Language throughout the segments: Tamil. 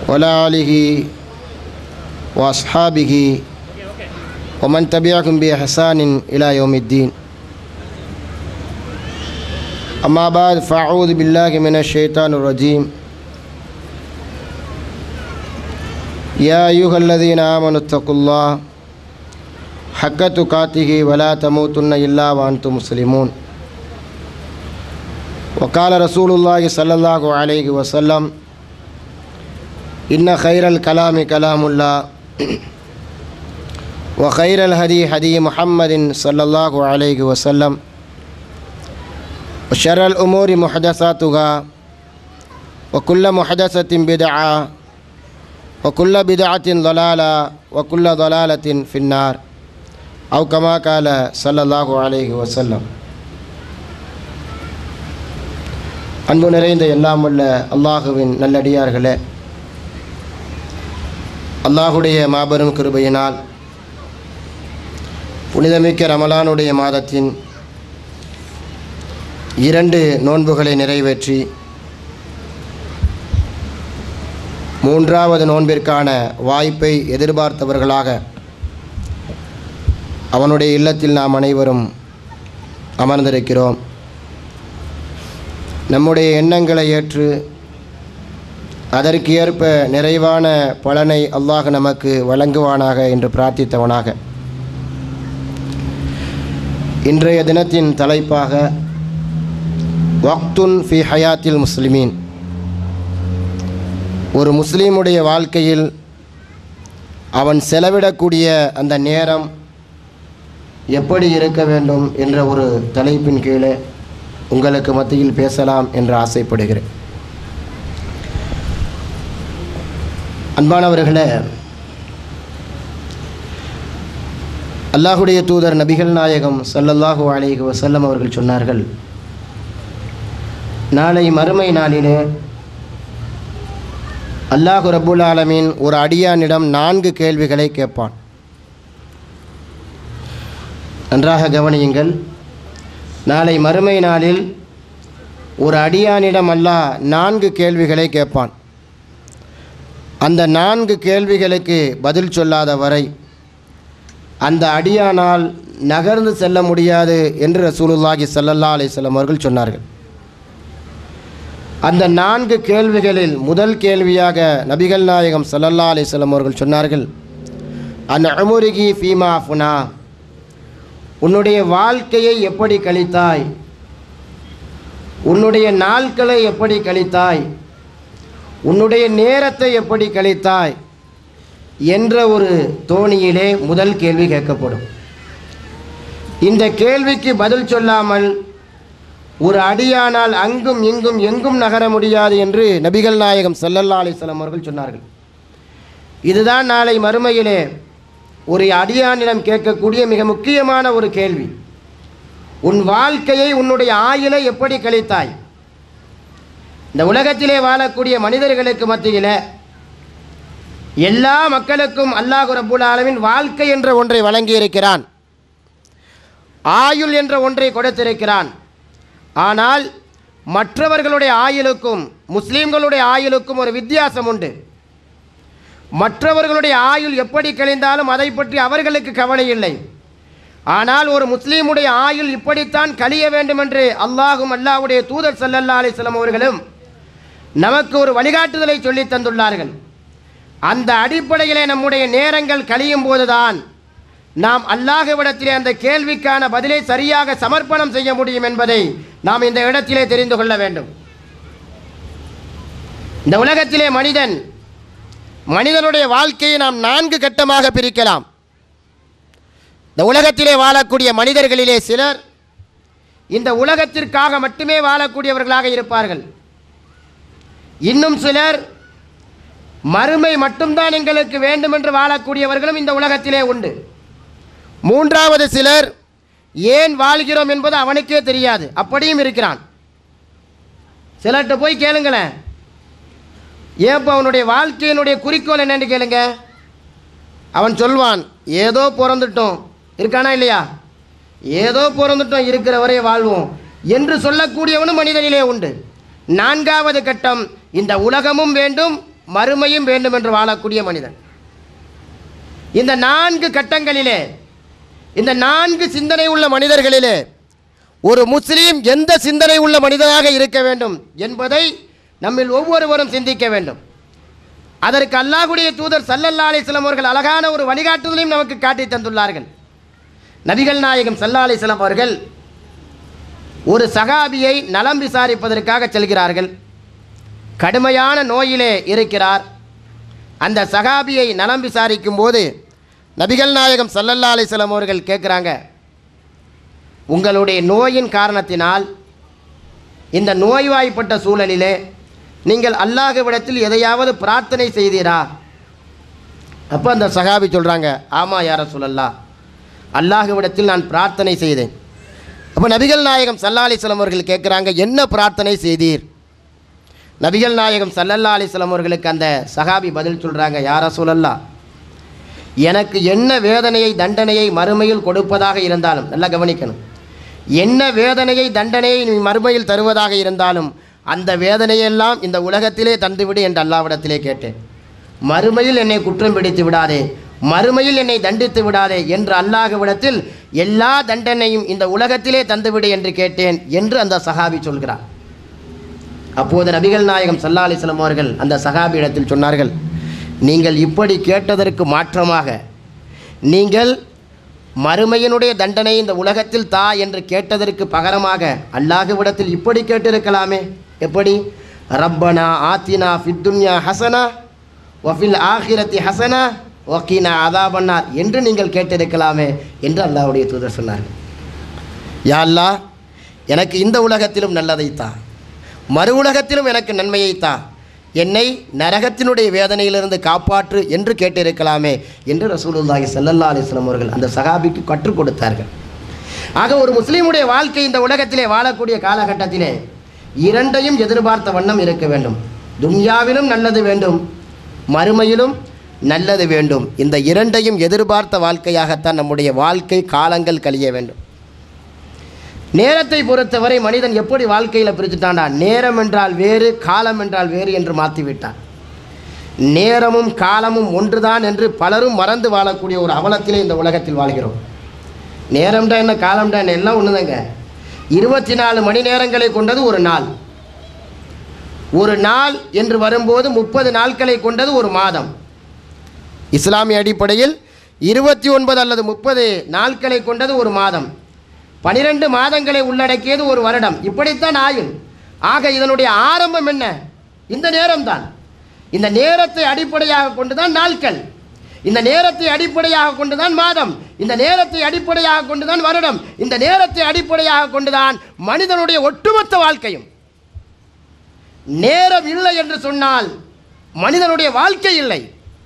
وعلى آله وأصحابه ومن تبعهم بإحسان إلى يوم الدين أما بعد فأعوذ بالله من الشيطان الرجيم يا أيها الذين آمنوا اتقوا الله حق تقاته ولا تموتن إلا وأنتم مسلمون وقال رسول الله صلى الله عليه وسلم إن خير الكلام كلام الله وخير الهدي هدي محمد صلى الله عليه وسلم وشر الأمور محدثاتها وكل محدثة بدعة وكل بدعة ضلالة وكل ضلالة في النار أو كما قال صلى الله عليه وسلم அன்பு நிறைந்த எல்லாம் உள்ள அல்லாஹுவின் நல்லடியார்களே அல்லாஹுடைய மாபெரும் கிருபையினால் புனிதமிக்க ரமலானுடைய மாதத்தின் இரண்டு நோன்புகளை நிறைவேற்றி மூன்றாவது நோன்பிற்கான வாய்ப்பை எதிர்பார்த்தவர்களாக அவனுடைய இல்லத்தில் நாம் அனைவரும் அமர்ந்திருக்கிறோம் நம்முடைய எண்ணங்களை ஏற்று அதற்கு ஏற்ப நிறைவான பலனை அல்லாஹ் நமக்கு வழங்குவானாக என்று பிரார்த்தித்தவனாக இன்றைய தினத்தின் தலைப்பாக வக்துன் ஃபி ஹயாத்தில் முஸ்லிமீன் ஒரு முஸ்லீமுடைய வாழ்க்கையில் அவன் செலவிடக்கூடிய அந்த நேரம் எப்படி இருக்க வேண்டும் என்ற ஒரு தலைப்பின் கீழே உங்களுக்கு மத்தியில் பேசலாம் என்று ஆசைப்படுகிறேன் அன்பானவர்களே அல்லாஹுடைய தூதர் நபிகள் நாயகம் சல்லல்லாஹு அலைஹி வசல்லம் அவர்கள் சொன்னார்கள் நாளை மறுமை நாளிலே அல்லாஹு ரபுல் ஆலமீன் ஒரு அடியானிடம் நான்கு கேள்விகளை கேட்பான் நன்றாக கவனியுங்கள் நாளை மறுமை நாளில் ஒரு அடியானிடம் அல்லாஹ் நான்கு கேள்விகளை கேட்பான் அந்த நான்கு கேள்விகளுக்கு பதில் சொல்லாத வரை அந்த அடியானால் நகர்ந்து செல்ல முடியாது என்று ரசூலுல்லாஹி சல்லல்லா அலிஸ்லம் அவர்கள் சொன்னார்கள் அந்த நான்கு கேள்விகளில் முதல் கேள்வியாக நபிகள் நாயகம் சல்லல்லா அலிஸ்லம் அவர்கள் சொன்னார்கள் அந்த அமுருகி ஃபீமா ஃபுனா உன்னுடைய வாழ்க்கையை எப்படி கழித்தாய் உன்னுடைய நாட்களை எப்படி கழித்தாய் உன்னுடைய நேரத்தை எப்படி கழித்தாய் என்ற ஒரு தோணியிலே முதல் கேள்வி கேட்கப்படும் இந்த கேள்விக்கு பதில் சொல்லாமல் ஒரு அடியானால் அங்கும் இங்கும் எங்கும் நகர முடியாது என்று நபிகள் நாயகம் சல்லல்லா அலிஸ்லாம் அவர்கள் சொன்னார்கள் இதுதான் நாளை மறுமையிலே ஒரு அடியானிடம் கேட்கக்கூடிய மிக முக்கியமான ஒரு கேள்வி உன் வாழ்க்கையை உன்னுடைய ஆயுளை எப்படி கழித்தாய் இந்த உலகத்திலே வாழக்கூடிய மனிதர்களுக்கு மத்தியில் எல்லா மக்களுக்கும் அல்லாஹு ரபுல் ஆலமின் வாழ்க்கை என்ற ஒன்றை வழங்கியிருக்கிறான் ஆயுள் என்ற ஒன்றை கொடுத்திருக்கிறான் ஆனால் மற்றவர்களுடைய ஆயுளுக்கும் முஸ்லீம்களுடைய ஆயுளுக்கும் ஒரு வித்தியாசம் உண்டு மற்றவர்களுடைய ஆயுள் எப்படி கழிந்தாலும் அதை பற்றி அவர்களுக்கு கவலை இல்லை ஆனால் ஒரு முஸ்லீமுடைய ஆயுள் இப்படித்தான் கழிய வேண்டும் என்று அல்லாஹும் அல்லாஹுடைய தூதர் சல்லல்லா அலிஸ்லாம் அவர்களும் நமக்கு ஒரு வழிகாட்டுதலை சொல்லி தந்துள்ளார்கள் அந்த அடிப்படையிலே நம்முடைய நேரங்கள் கழியும் போதுதான் நாம் அல்லாஹ்விடத்திலே அந்த கேள்விக்கான பதிலை சரியாக சமர்ப்பணம் செய்ய முடியும் என்பதை நாம் இந்த இடத்திலே தெரிந்து கொள்ள வேண்டும் இந்த உலகத்திலே மனிதன் மனிதனுடைய வாழ்க்கையை நாம் நான்கு கட்டமாக பிரிக்கலாம் இந்த உலகத்திலே வாழக்கூடிய மனிதர்களிலே சிலர் இந்த உலகத்திற்காக மட்டுமே வாழக்கூடியவர்களாக இருப்பார்கள் இன்னும் சிலர் மறுமை மட்டும்தான் எங்களுக்கு வேண்டும் என்று வாழக்கூடியவர்களும் இந்த உலகத்திலே உண்டு மூன்றாவது சிலர் ஏன் வாழ்கிறோம் என்பது அவனுக்கே தெரியாது அப்படியும் இருக்கிறான் சிலர்கிட்ட போய் கேளுங்களேன் ஏப்போ அவனுடைய வாழ்க்கையினுடைய குறிக்கோள் என்னன்னு கேளுங்க அவன் சொல்வான் ஏதோ பிறந்துட்டோம் இருக்கானா இல்லையா ஏதோ பிறந்துட்டோம் இருக்கிற வரை வாழ்வோம் என்று சொல்லக்கூடியவனும் மனிதனிலே உண்டு நான்காவது கட்டம் இந்த உலகமும் வேண்டும் மறுமையும் வேண்டும் என்று வாழக்கூடிய மனிதன் இந்த நான்கு கட்டங்களிலே இந்த நான்கு சிந்தனை உள்ள மனிதர்களிலே ஒரு முஸ்லீம் எந்த சிந்தனை உள்ள மனிதனாக இருக்க வேண்டும் என்பதை நம்மில் ஒவ்வொருவரும் சிந்திக்க வேண்டும் அதற்கு அல்லாஹ்வுடைய தூதர் சல்லல்லா அலிஸ்லாம் அவர்கள் அழகான ஒரு வழிகாட்டுதலையும் நமக்கு காட்டி தந்துள்ளார்கள் நபிகள் நாயகம் சல்லா அலிஸ்லாம் அவர்கள் ஒரு சகாபியை நலம் விசாரிப்பதற்காக செல்கிறார்கள் கடுமையான நோயிலே இருக்கிறார் அந்த சகாபியை நலம் விசாரிக்கும் போது நபிகள் நாயகம் சல்லல்லா அலிஸ்லாம் அவர்கள் கேட்குறாங்க உங்களுடைய நோயின் காரணத்தினால் இந்த நோய்வாய்ப்பட்ட சூழலிலே நீங்கள் அல்லாஹ்விடத்தில் எதையாவது பிரார்த்தனை செய்தீரா அப்போ அந்த சகாபி சொல்கிறாங்க ஆமாம் யார சொல்லல்லா அல்லாஹ்விடத்தில் நான் பிரார்த்தனை செய்தேன் அப்போ நபிகள் நாயகம் சல்லா அலிஸ்லாம் அவர்கள் கேட்குறாங்க என்ன பிரார்த்தனை செய்தீர் நபிகள் நாயகம் சல்லல்லா அலிஸ்லாம் அவர்களுக்கு அந்த சகாபி பதில் சொல்கிறாங்க யார சொல்லல்லா எனக்கு என்ன வேதனையை தண்டனையை மறுமையில் கொடுப்பதாக இருந்தாலும் நல்லா கவனிக்கணும் என்ன வேதனையை தண்டனையை நீ மறுமையில் தருவதாக இருந்தாலும் அந்த வேதனையெல்லாம் இந்த உலகத்திலே தந்துவிடு என்று அல்லாவிடத்திலே கேட்டேன் மறுமையில் என்னை குற்றம் பிடித்து விடாதே மறுமையில் என்னை தண்டித்து விடாதே என்று அல்லாஹ்விடத்தில் எல்லா தண்டனையும் இந்த உலகத்திலே தந்துவிடு என்று கேட்டேன் என்று அந்த சகாபி சொல்கிறார் அப்போது நபிகள் நாயகம் சல்லா அலிஸ்லாம் அவர்கள் அந்த சகாபி இடத்தில் சொன்னார்கள் நீங்கள் இப்படி கேட்டதற்கு மாற்றமாக நீங்கள் மறுமையினுடைய தண்டனை இந்த உலகத்தில் தா என்று கேட்டதற்கு பகரமாக அல்லாஹ்விடத்தில் இப்படி கேட்டிருக்கலாமே எப்படி ரப்பனா ஆத்தினா ஃபித்துன்யா ஹசனா வஃபில் ஆஹிரத்தி ஹசனா வக்கீனா அதாபன்னார் என்று நீங்கள் கேட்டிருக்கலாமே என்று அல்லாஹ்வுடைய தூதர் சொன்னார்கள் யா அல்லாஹ் எனக்கு இந்த உலகத்திலும் நல்லதை தா மறு உலகத்திலும் எனக்கு நன்மையை தா என்னை நரகத்தினுடைய வேதனையிலிருந்து காப்பாற்று என்று கேட்டிருக்கலாமே என்று ரசூலுல்லாஹி ஸல்லல்லாஹு அலைஹி வஸல்லம் அவர்கள் அந்த சகாபிக்கு கற்றுக் கொடுத்தார்கள் ஆக ஒரு முஸ்லீமுடைய வாழ்க்கை இந்த உலகத்திலே வாழக்கூடிய காலகட்டத்திலே இரண்டையும் எதிர்பார்த்த வண்ணம் இருக்க வேண்டும் துன்யாவிலும் நல்லது வேண்டும் மறுமையிலும் நல்லது வேண்டும் இந்த இரண்டையும் எதிர்பார்த்த வாழ்க்கையாகத்தான் நம்முடைய வாழ்க்கை காலங்கள் கழிய வேண்டும் நேரத்தை பொறுத்தவரை மனிதன் எப்படி வாழ்க்கையில் பிரிச்சுட்டான்டா நேரம் என்றால் வேறு காலம் என்றால் வேறு என்று மாற்றிவிட்டான் நேரமும் காலமும் ஒன்றுதான் என்று பலரும் மறந்து வாழக்கூடிய ஒரு அவலத்திலே இந்த உலகத்தில் வாழ்கிறோம் நேரம்டா என்ன காலம்டா என்ன எல்லாம் ஒன்றுதாங்க இருபத்தி நாலு மணி நேரங்களை கொண்டது ஒரு நாள் ஒரு நாள் என்று வரும்போது முப்பது நாட்களை கொண்டது ஒரு மாதம் இஸ்லாமிய அடிப்படையில் இருபத்தி ஒன்பது அல்லது முப்பது நாட்களை கொண்டது ஒரு மாதம் பனிரெண்டு மாதங்களை உள்ளடக்கியது ஒரு வருடம் இப்படித்தான் ஆயுள் ஆக இதனுடைய ஆரம்பம் என்ன இந்த நேரம்தான் இந்த நேரத்தை அடிப்படையாக கொண்டுதான் நாட்கள் இந்த நேரத்தை அடிப்படையாக கொண்டுதான் மாதம் இந்த நேரத்தை அடிப்படையாக கொண்டுதான் வருடம் இந்த நேரத்தை அடிப்படையாக கொண்டுதான் மனிதனுடைய ஒட்டுமொத்த வாழ்க்கையும் நேரம் இல்லை என்று சொன்னால் மனிதனுடைய வாழ்க்கை இல்லை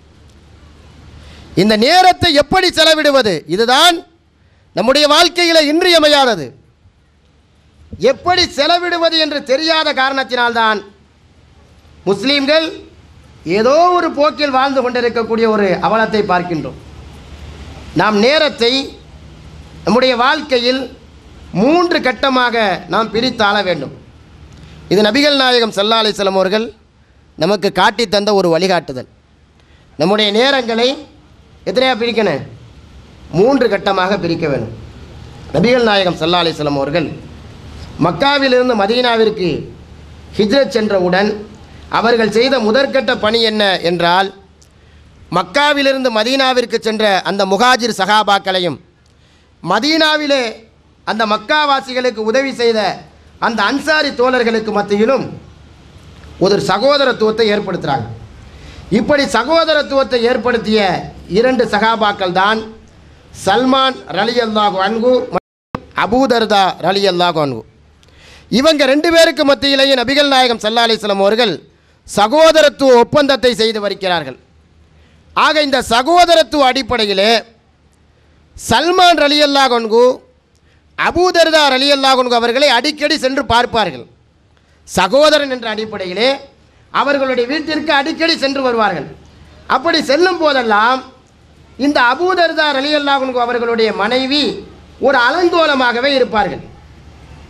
இந்த நேரத்தை எப்படி செலவிடுவது இதுதான் நம்முடைய வாழ்க்கையில் இன்றியமையாதது எப்படி செலவிடுவது என்று தெரியாத காரணத்தினால்தான் முஸ்லீம்கள் ஏதோ ஒரு போக்கில் வாழ்ந்து கொண்டிருக்கக்கூடிய ஒரு அவலத்தை பார்க்கின்றோம் நாம் நேரத்தை நம்முடைய வாழ்க்கையில் மூன்று கட்டமாக நாம் பிரித்தாள வேண்டும் இது நபிகள் நாயகம் சல்லா அலிஸ்லாம் அவர்கள் நமக்கு காட்டி தந்த ஒரு வழிகாட்டுதல் நம்முடைய நேரங்களை எத்தனையாக பிரிக்கணும் மூன்று கட்டமாக பிரிக்க வேண்டும் நபிகள் நாயகம் சல்லா அலிஸ்லாம் அவர்கள் மக்காவிலிருந்து மதீனாவிற்கு ஹிஜ்ரத் சென்றவுடன் அவர்கள் செய்த முதற்கட்ட பணி என்ன என்றால் மக்காவிலிருந்து மதீனாவிற்கு சென்ற அந்த முகாஜிர் சகாபாக்களையும் மதீனாவிலே அந்த மக்காவாசிகளுக்கு உதவி செய்த அந்த அன்சாரி தோழர்களுக்கு மத்தியிலும் ஒரு சகோதரத்துவத்தை ஏற்படுத்துகிறாங்க இப்படி சகோதரத்துவத்தை ஏற்படுத்திய இரண்டு சகாபாக்கள் தான் சல்மான் ரலி அல்லாஹு அன்கு அபூதர்தா ரலி அல்லாஹு அன்கு இவங்க ரெண்டு பேருக்கு மத்தியிலேயே நபிகள் நாயகம் சல்லா அலிஸ்லாம் அவர்கள் சகோதரத்துவ ஒப்பந்தத்தை செய்து வருகிறார்கள் ஆக இந்த சகோதரத்துவ அடிப்படையிலே சல்மான் ரலி அல்லாஹன்கு அபூதர்தா ரலி அல்லாஹன்கு அவர்களை அடிக்கடி சென்று பார்ப்பார்கள் சகோதரன் என்ற அடிப்படையிலே அவர்களுடைய வீட்டிற்கு அடிக்கடி சென்று வருவார்கள் அப்படி செல்லும் போதெல்லாம் இந்த அபூதர்தா ரலி அல்லாஹன்கு அவர்களுடைய மனைவி ஒரு அலங்கோலமாகவே இருப்பார்கள்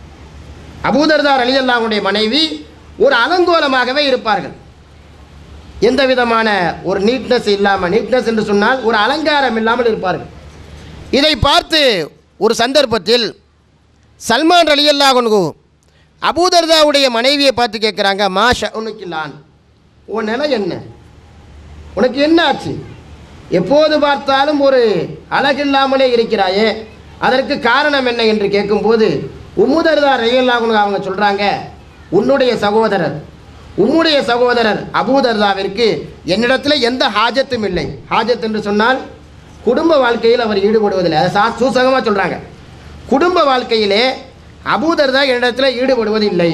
அபூதர்தார் அலி அல்லாஹுடைய மனைவி ஒரு அலங்கோலமாகவே இருப்பார்கள் எந்த விதமான ஒரு நீட்னஸ் இல்லாமல் நீட்னஸ் என்று சொன்னால் ஒரு அலங்காரம் இல்லாமல் இருப்பார்கள் இதை பார்த்து ஒரு சந்தர்ப்பத்தில் சல்மான் அலியல்லாஹன்கு அபூதர்தாவுடைய மனைவியை பார்த்து கேட்குறாங்க மாஷா உனக்கு லான் உன் நிலை என்ன உனக்கு என்ன ஆச்சு எப்போது பார்த்தாலும் ஒரு அழகில்லாமலே இருக்கிறாயே அதற்கு காரணம் என்ன என்று கேட்கும்போது உம்முதர்தா ரயில்லாகுன்னு அவங்க சொல்கிறாங்க உன்னுடைய சகோதரர் உம்முடைய சகோதரர் அபூதர்தாவிற்கு என்னிடத்தில் எந்த ஹாஜத்தும் இல்லை ஹாஜத் என்று சொன்னால் குடும்ப வாழ்க்கையில் அவர் ஈடுபடுவதில்லை அதை சா சூசகமாக சொல்கிறாங்க குடும்ப வாழ்க்கையிலே அபூதர்தா என்னிடத்தில் ஈடுபடுவதில்லை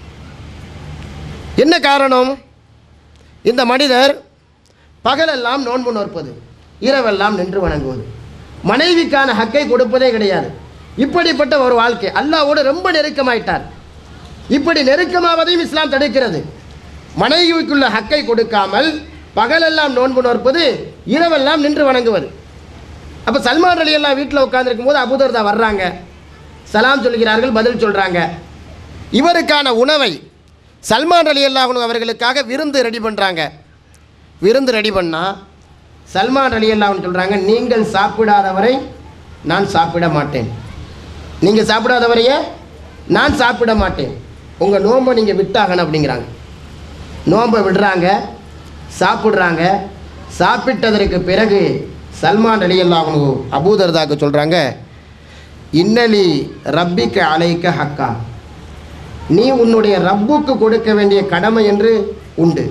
என்ன காரணம் இந்த மனிதர் பகலெல்லாம் நோன்பு நோற்பது இரவெல்லாம் நின்று வணங்குவது மனைவிக்கான ஹக்கை கொடுப்பதே கிடையாது இப்படிப்பட்ட ஒரு வாழ்க்கை அல்லாவோடு ரொம்ப நெருக்கமாயிட்டார் இப்படி நெருக்கமாவதையும் இஸ்லாம் தடுக்கிறது மனைவிக்குள்ள ஹக்கை கொடுக்காமல் பகலெல்லாம் நோன்பு நோற்பது இரவெல்லாம் நின்று வணங்குவது அப்போ சல்மான் அலி எல்லாம் வீட்டில் உட்காந்துருக்கும் போது அபுதர்தா வர்றாங்க சலாம் சொல்கிறார்கள் பதில் சொல்கிறாங்க இவருக்கான உணவை சல்மான் அலி அல்லாஹ் அவர்களுக்காக விருந்து ரெடி பண்ணுறாங்க விருந்து ரெடி பண்ணால் சல்மான் அலி அல்லாஹ்னு சொல்கிறாங்க நீங்கள் சாப்பிடாதவரை நான் சாப்பிட மாட்டேன் நீங்கள் சாப்பிடாதவரையே நான் சாப்பிட மாட்டேன் உங்கள் நோன்பை நீங்கள் விட்டாகணும் அப்படிங்கிறாங்க நோன்பை விடுறாங்க சாப்பிட்றாங்க சாப்பிட்டதற்கு பிறகு சல்மான் அலி அல்லாஹ் அபூதர்தாக்கு சொல்கிறாங்க இன்னலி ரப்பிக்க அலைக்க ஹக்கா நீ உன்னுடைய ரப்புக்கு கொடுக்க வேண்டிய கடமை என்று உண்டு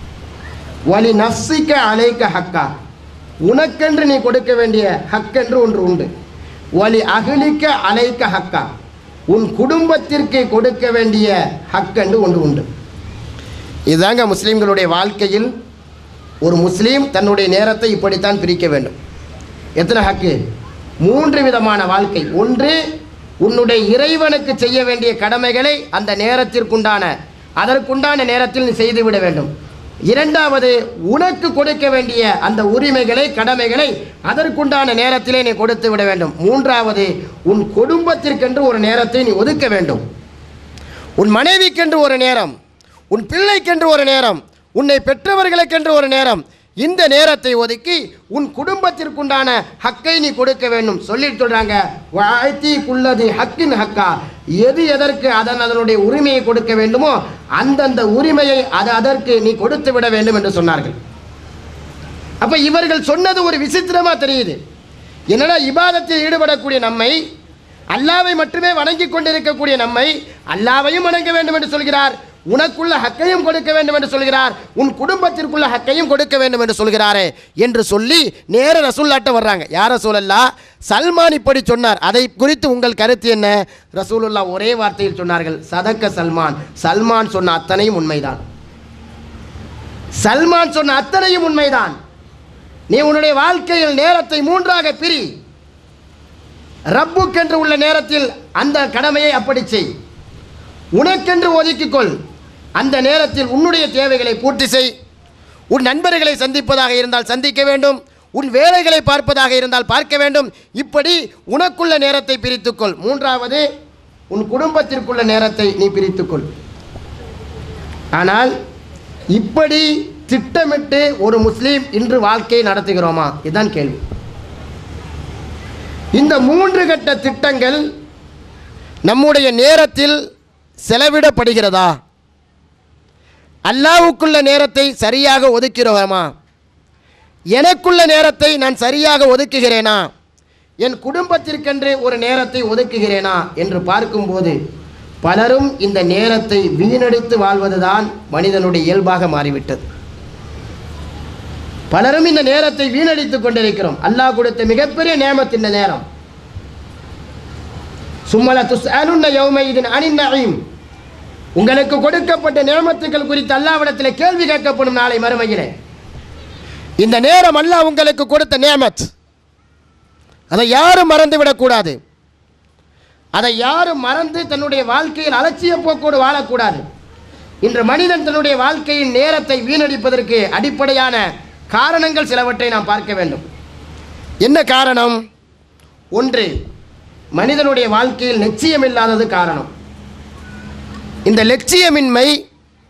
வலி நஃப்சிக்க அலைக்க ஹக்கா உனக்கென்று நீ கொடுக்க வேண்டிய ஹக்கென்று ஒன்று உண்டு வலி அகிலிக்க அலைக்க ஹக்கா உன் குடும்பத்திற்கு கொடுக்க வேண்டிய ஹக்கென்று ஒன்று உண்டு இதுதாங்க முஸ்லீம்களுடைய வாழ்க்கையில் ஒரு முஸ்லீம் தன்னுடைய நேரத்தை இப்படித்தான் பிரிக்க வேண்டும் எத்தனை ஹக்கு மூன்று விதமான வாழ்க்கை ஒன்று உன்னுடைய இறைவனுக்கு செய்ய வேண்டிய கடமைகளை அந்த நேரத்திற்குண்டான அதற்குண்டான நேரத்தில் நீ செய்துவிட வேண்டும் இரண்டாவது உனக்கு கொடுக்க வேண்டிய அந்த உரிமைகளை கடமைகளை அதற்குண்டான நேரத்திலே நீ கொடுத்து விட வேண்டும் மூன்றாவது உன் குடும்பத்திற்கென்று ஒரு நேரத்தை நீ ஒதுக்க வேண்டும் உன் மனைவிக்கென்று ஒரு நேரம் உன் பிள்ளைக்கென்று ஒரு நேரம் உன்னை பெற்றவர்களுக்கென்று ஒரு நேரம் இந்த நேரத்தை ஒதுக்கி உன் குடும்பத்திற்குண்டான ஹக்கை நீ கொடுக்க வேண்டும் சொல்லிட்டு சொல்றாங்க வாழ்த்தி குள்ளது ஹக்கின் ஹக்கா எது எதற்கு அதன் அதனுடைய உரிமையை கொடுக்க வேண்டுமோ அந்தந்த உரிமையை அது அதற்கு நீ கொடுத்து விட வேண்டும் என்று சொன்னார்கள் அப்ப இவர்கள் சொன்னது ஒரு விசித்திரமா தெரியுது என்னடா இபாதத்தில் ஈடுபடக்கூடிய நம்மை அல்லாவை மட்டுமே வணங்கி கொண்டிருக்கக்கூடிய நம்மை அல்லாவையும் வணங்க வேண்டும் என்று சொல்கிறார் உனக்குள்ள ஹக்கையும் கொடுக்க வேண்டும் என்று சொல்கிறார் உன் குடும்பத்திற்குள்ள ஹக்கையும் கொடுக்க வேண்டும் என்று சொல்கிறாரே என்று சொல்லி நேர ரசூல்லாட்ட வர்றாங்க யார் ரசூலல்லா சல்மான் இப்படி சொன்னார் அதை குறித்து உங்கள் கருத்து என்ன ரசூலுல்லா ஒரே வார்த்தையில் சொன்னார்கள் சதக்க சல்மான் சல்மான் சொன்ன அத்தனையும் உண்மைதான் சல்மான் சொன்ன அத்தனையும் உண்மைதான் நீ உன்னுடைய வாழ்க்கையில் நேரத்தை மூன்றாக பிரி ரப்புக்கென்று உள்ள நேரத்தில் அந்த கடமையை அப்படி செய் உனக்கென்று ஒதுக்கிக்கொள் அந்த நேரத்தில் உன்னுடைய தேவைகளை பூர்த்தி செய் உன் நண்பர்களை சந்திப்பதாக இருந்தால் சந்திக்க வேண்டும் உன் வேலைகளை பார்ப்பதாக இருந்தால் பார்க்க வேண்டும் இப்படி உனக்குள்ள நேரத்தை பிரித்துக்கொள் மூன்றாவது உன் குடும்பத்திற்குள்ள நேரத்தை நீ பிரித்துக்கொள் ஆனால் இப்படி திட்டமிட்டு ஒரு முஸ்லீம் இன்று வாழ்க்கையை நடத்துகிறோமா இதுதான் கேள்வி இந்த மூன்று கட்ட திட்டங்கள் நம்முடைய நேரத்தில் செலவிடப்படுகிறதா அல்லாவுக்குள்ள நேரத்தை சரியாக ஒதுக்கிறோமா எனக்குள்ள நேரத்தை நான் சரியாக ஒதுக்குகிறேனா என் குடும்பத்திற்கென்று ஒரு நேரத்தை ஒதுக்குகிறேனா என்று பார்க்கும்போது பலரும் இந்த நேரத்தை வீணடித்து வாழ்வதுதான் மனிதனுடைய இயல்பாக மாறிவிட்டது பலரும் இந்த நேரத்தை வீணடித்துக் கொண்டிருக்கிறோம் அல்லாஹ் கொடுத்த மிகப்பெரிய நேமத் இந்த நேரம் சும்மல துஸ்அலுன்ன யௌமைதின் அனின் நஈம் உங்களுக்கு கொடுக்கப்பட்ட நேமத்துக்கள் குறித்து அல்லாவிடத்தில் கேள்வி கேட்கப்படும் நாளை மறுமையிலே இந்த நேரம் அல்லாஹ் உங்களுக்கு கொடுத்த நேமத் அதை யாரும் மறந்து விடக்கூடாது அதை யாரும் மறந்து தன்னுடைய வாழ்க்கையில் அலட்சிய போக்கோடு வாழக்கூடாது இன்று மனிதன் தன்னுடைய வாழ்க்கையின் நேரத்தை வீணடிப்பதற்கு அடிப்படையான காரணங்கள் சிலவற்றை நாம் பார்க்க வேண்டும் என்ன காரணம் ஒன்று மனிதனுடைய வாழ்க்கையில் நிச்சயமில்லாதது காரணம் இந்த லட்சியமின்மை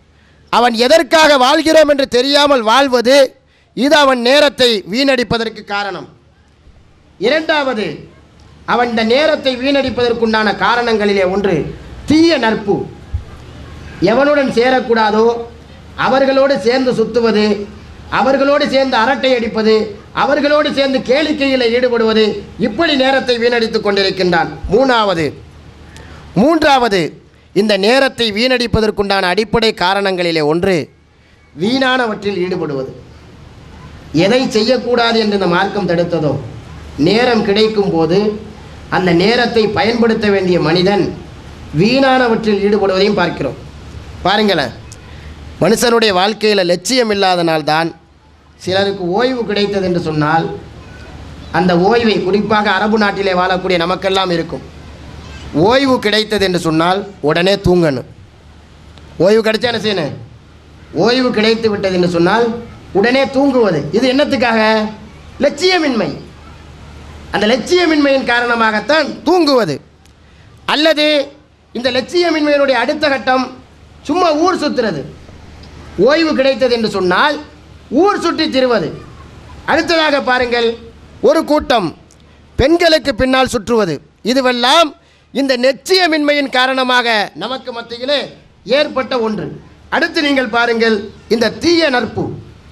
அவன் எதற்காக வாழ்கிறோம் என்று தெரியாமல் வாழ்வது இது அவன் நேரத்தை வீணடிப்பதற்கு காரணம் இரண்டாவது அவன் இந்த நேரத்தை வீணடிப்பதற்குண்டான காரணங்களிலே ஒன்று தீய நட்பு எவனுடன் சேரக்கூடாதோ அவர்களோடு சேர்ந்து சுத்துவது அவர்களோடு சேர்ந்து அரட்டை அடிப்பது அவர்களோடு சேர்ந்து கேளிக்கையில் ஈடுபடுவது இப்படி நேரத்தை வீணடித்துக் கொண்டிருக்கின்றான் மூணாவது மூன்றாவது இந்த நேரத்தை வீணடிப்பதற்குண்டான அடிப்படை காரணங்களிலே ஒன்று வீணானவற்றில் ஈடுபடுவது எதை செய்யக்கூடாது என்று இந்த மார்க்கம் தடுத்ததோ நேரம் கிடைக்கும் போது அந்த நேரத்தை பயன்படுத்த வேண்டிய மனிதன் வீணானவற்றில் ஈடுபடுவதையும் பார்க்கிறோம் பாருங்களேன் மனுஷனுடைய வாழ்க்கையில் லட்சியம் இல்லாதனால்தான் சிலருக்கு ஓய்வு கிடைத்தது என்று சொன்னால் அந்த ஓய்வை குறிப்பாக அரபு நாட்டிலே வாழக்கூடிய நமக்கெல்லாம் இருக்கும் ஓய்வு கிடைத்தது என்று சொன்னால் உடனே தூங்கணும் ஓய்வு கிடைச்சா என்ன செய்யணும் ஓய்வு கிடைத்து விட்டது என்று சொன்னால் உடனே தூங்குவது இது என்னத்துக்காக லட்சியமின்மை அந்த லட்சியமின்மையின் காரணமாகத்தான் தூங்குவது அல்லது இந்த லட்சியமின்மையினுடைய அடுத்த கட்டம் சும்மா ஊர் சுத்துறது ஓய்வு கிடைத்தது என்று சொன்னால் ஊர் சுற்றி திரிவது அடுத்ததாக பாருங்கள் ஒரு கூட்டம் பெண்களுக்கு பின்னால் சுற்றுவது இதுவெல்லாம் இந்த நிச்சயமின்மையின் காரணமாக நமக்கு மத்தியிலே ஏற்பட்ட ஒன்று அடுத்து நீங்கள் பாருங்கள் இந்த தீய நட்பு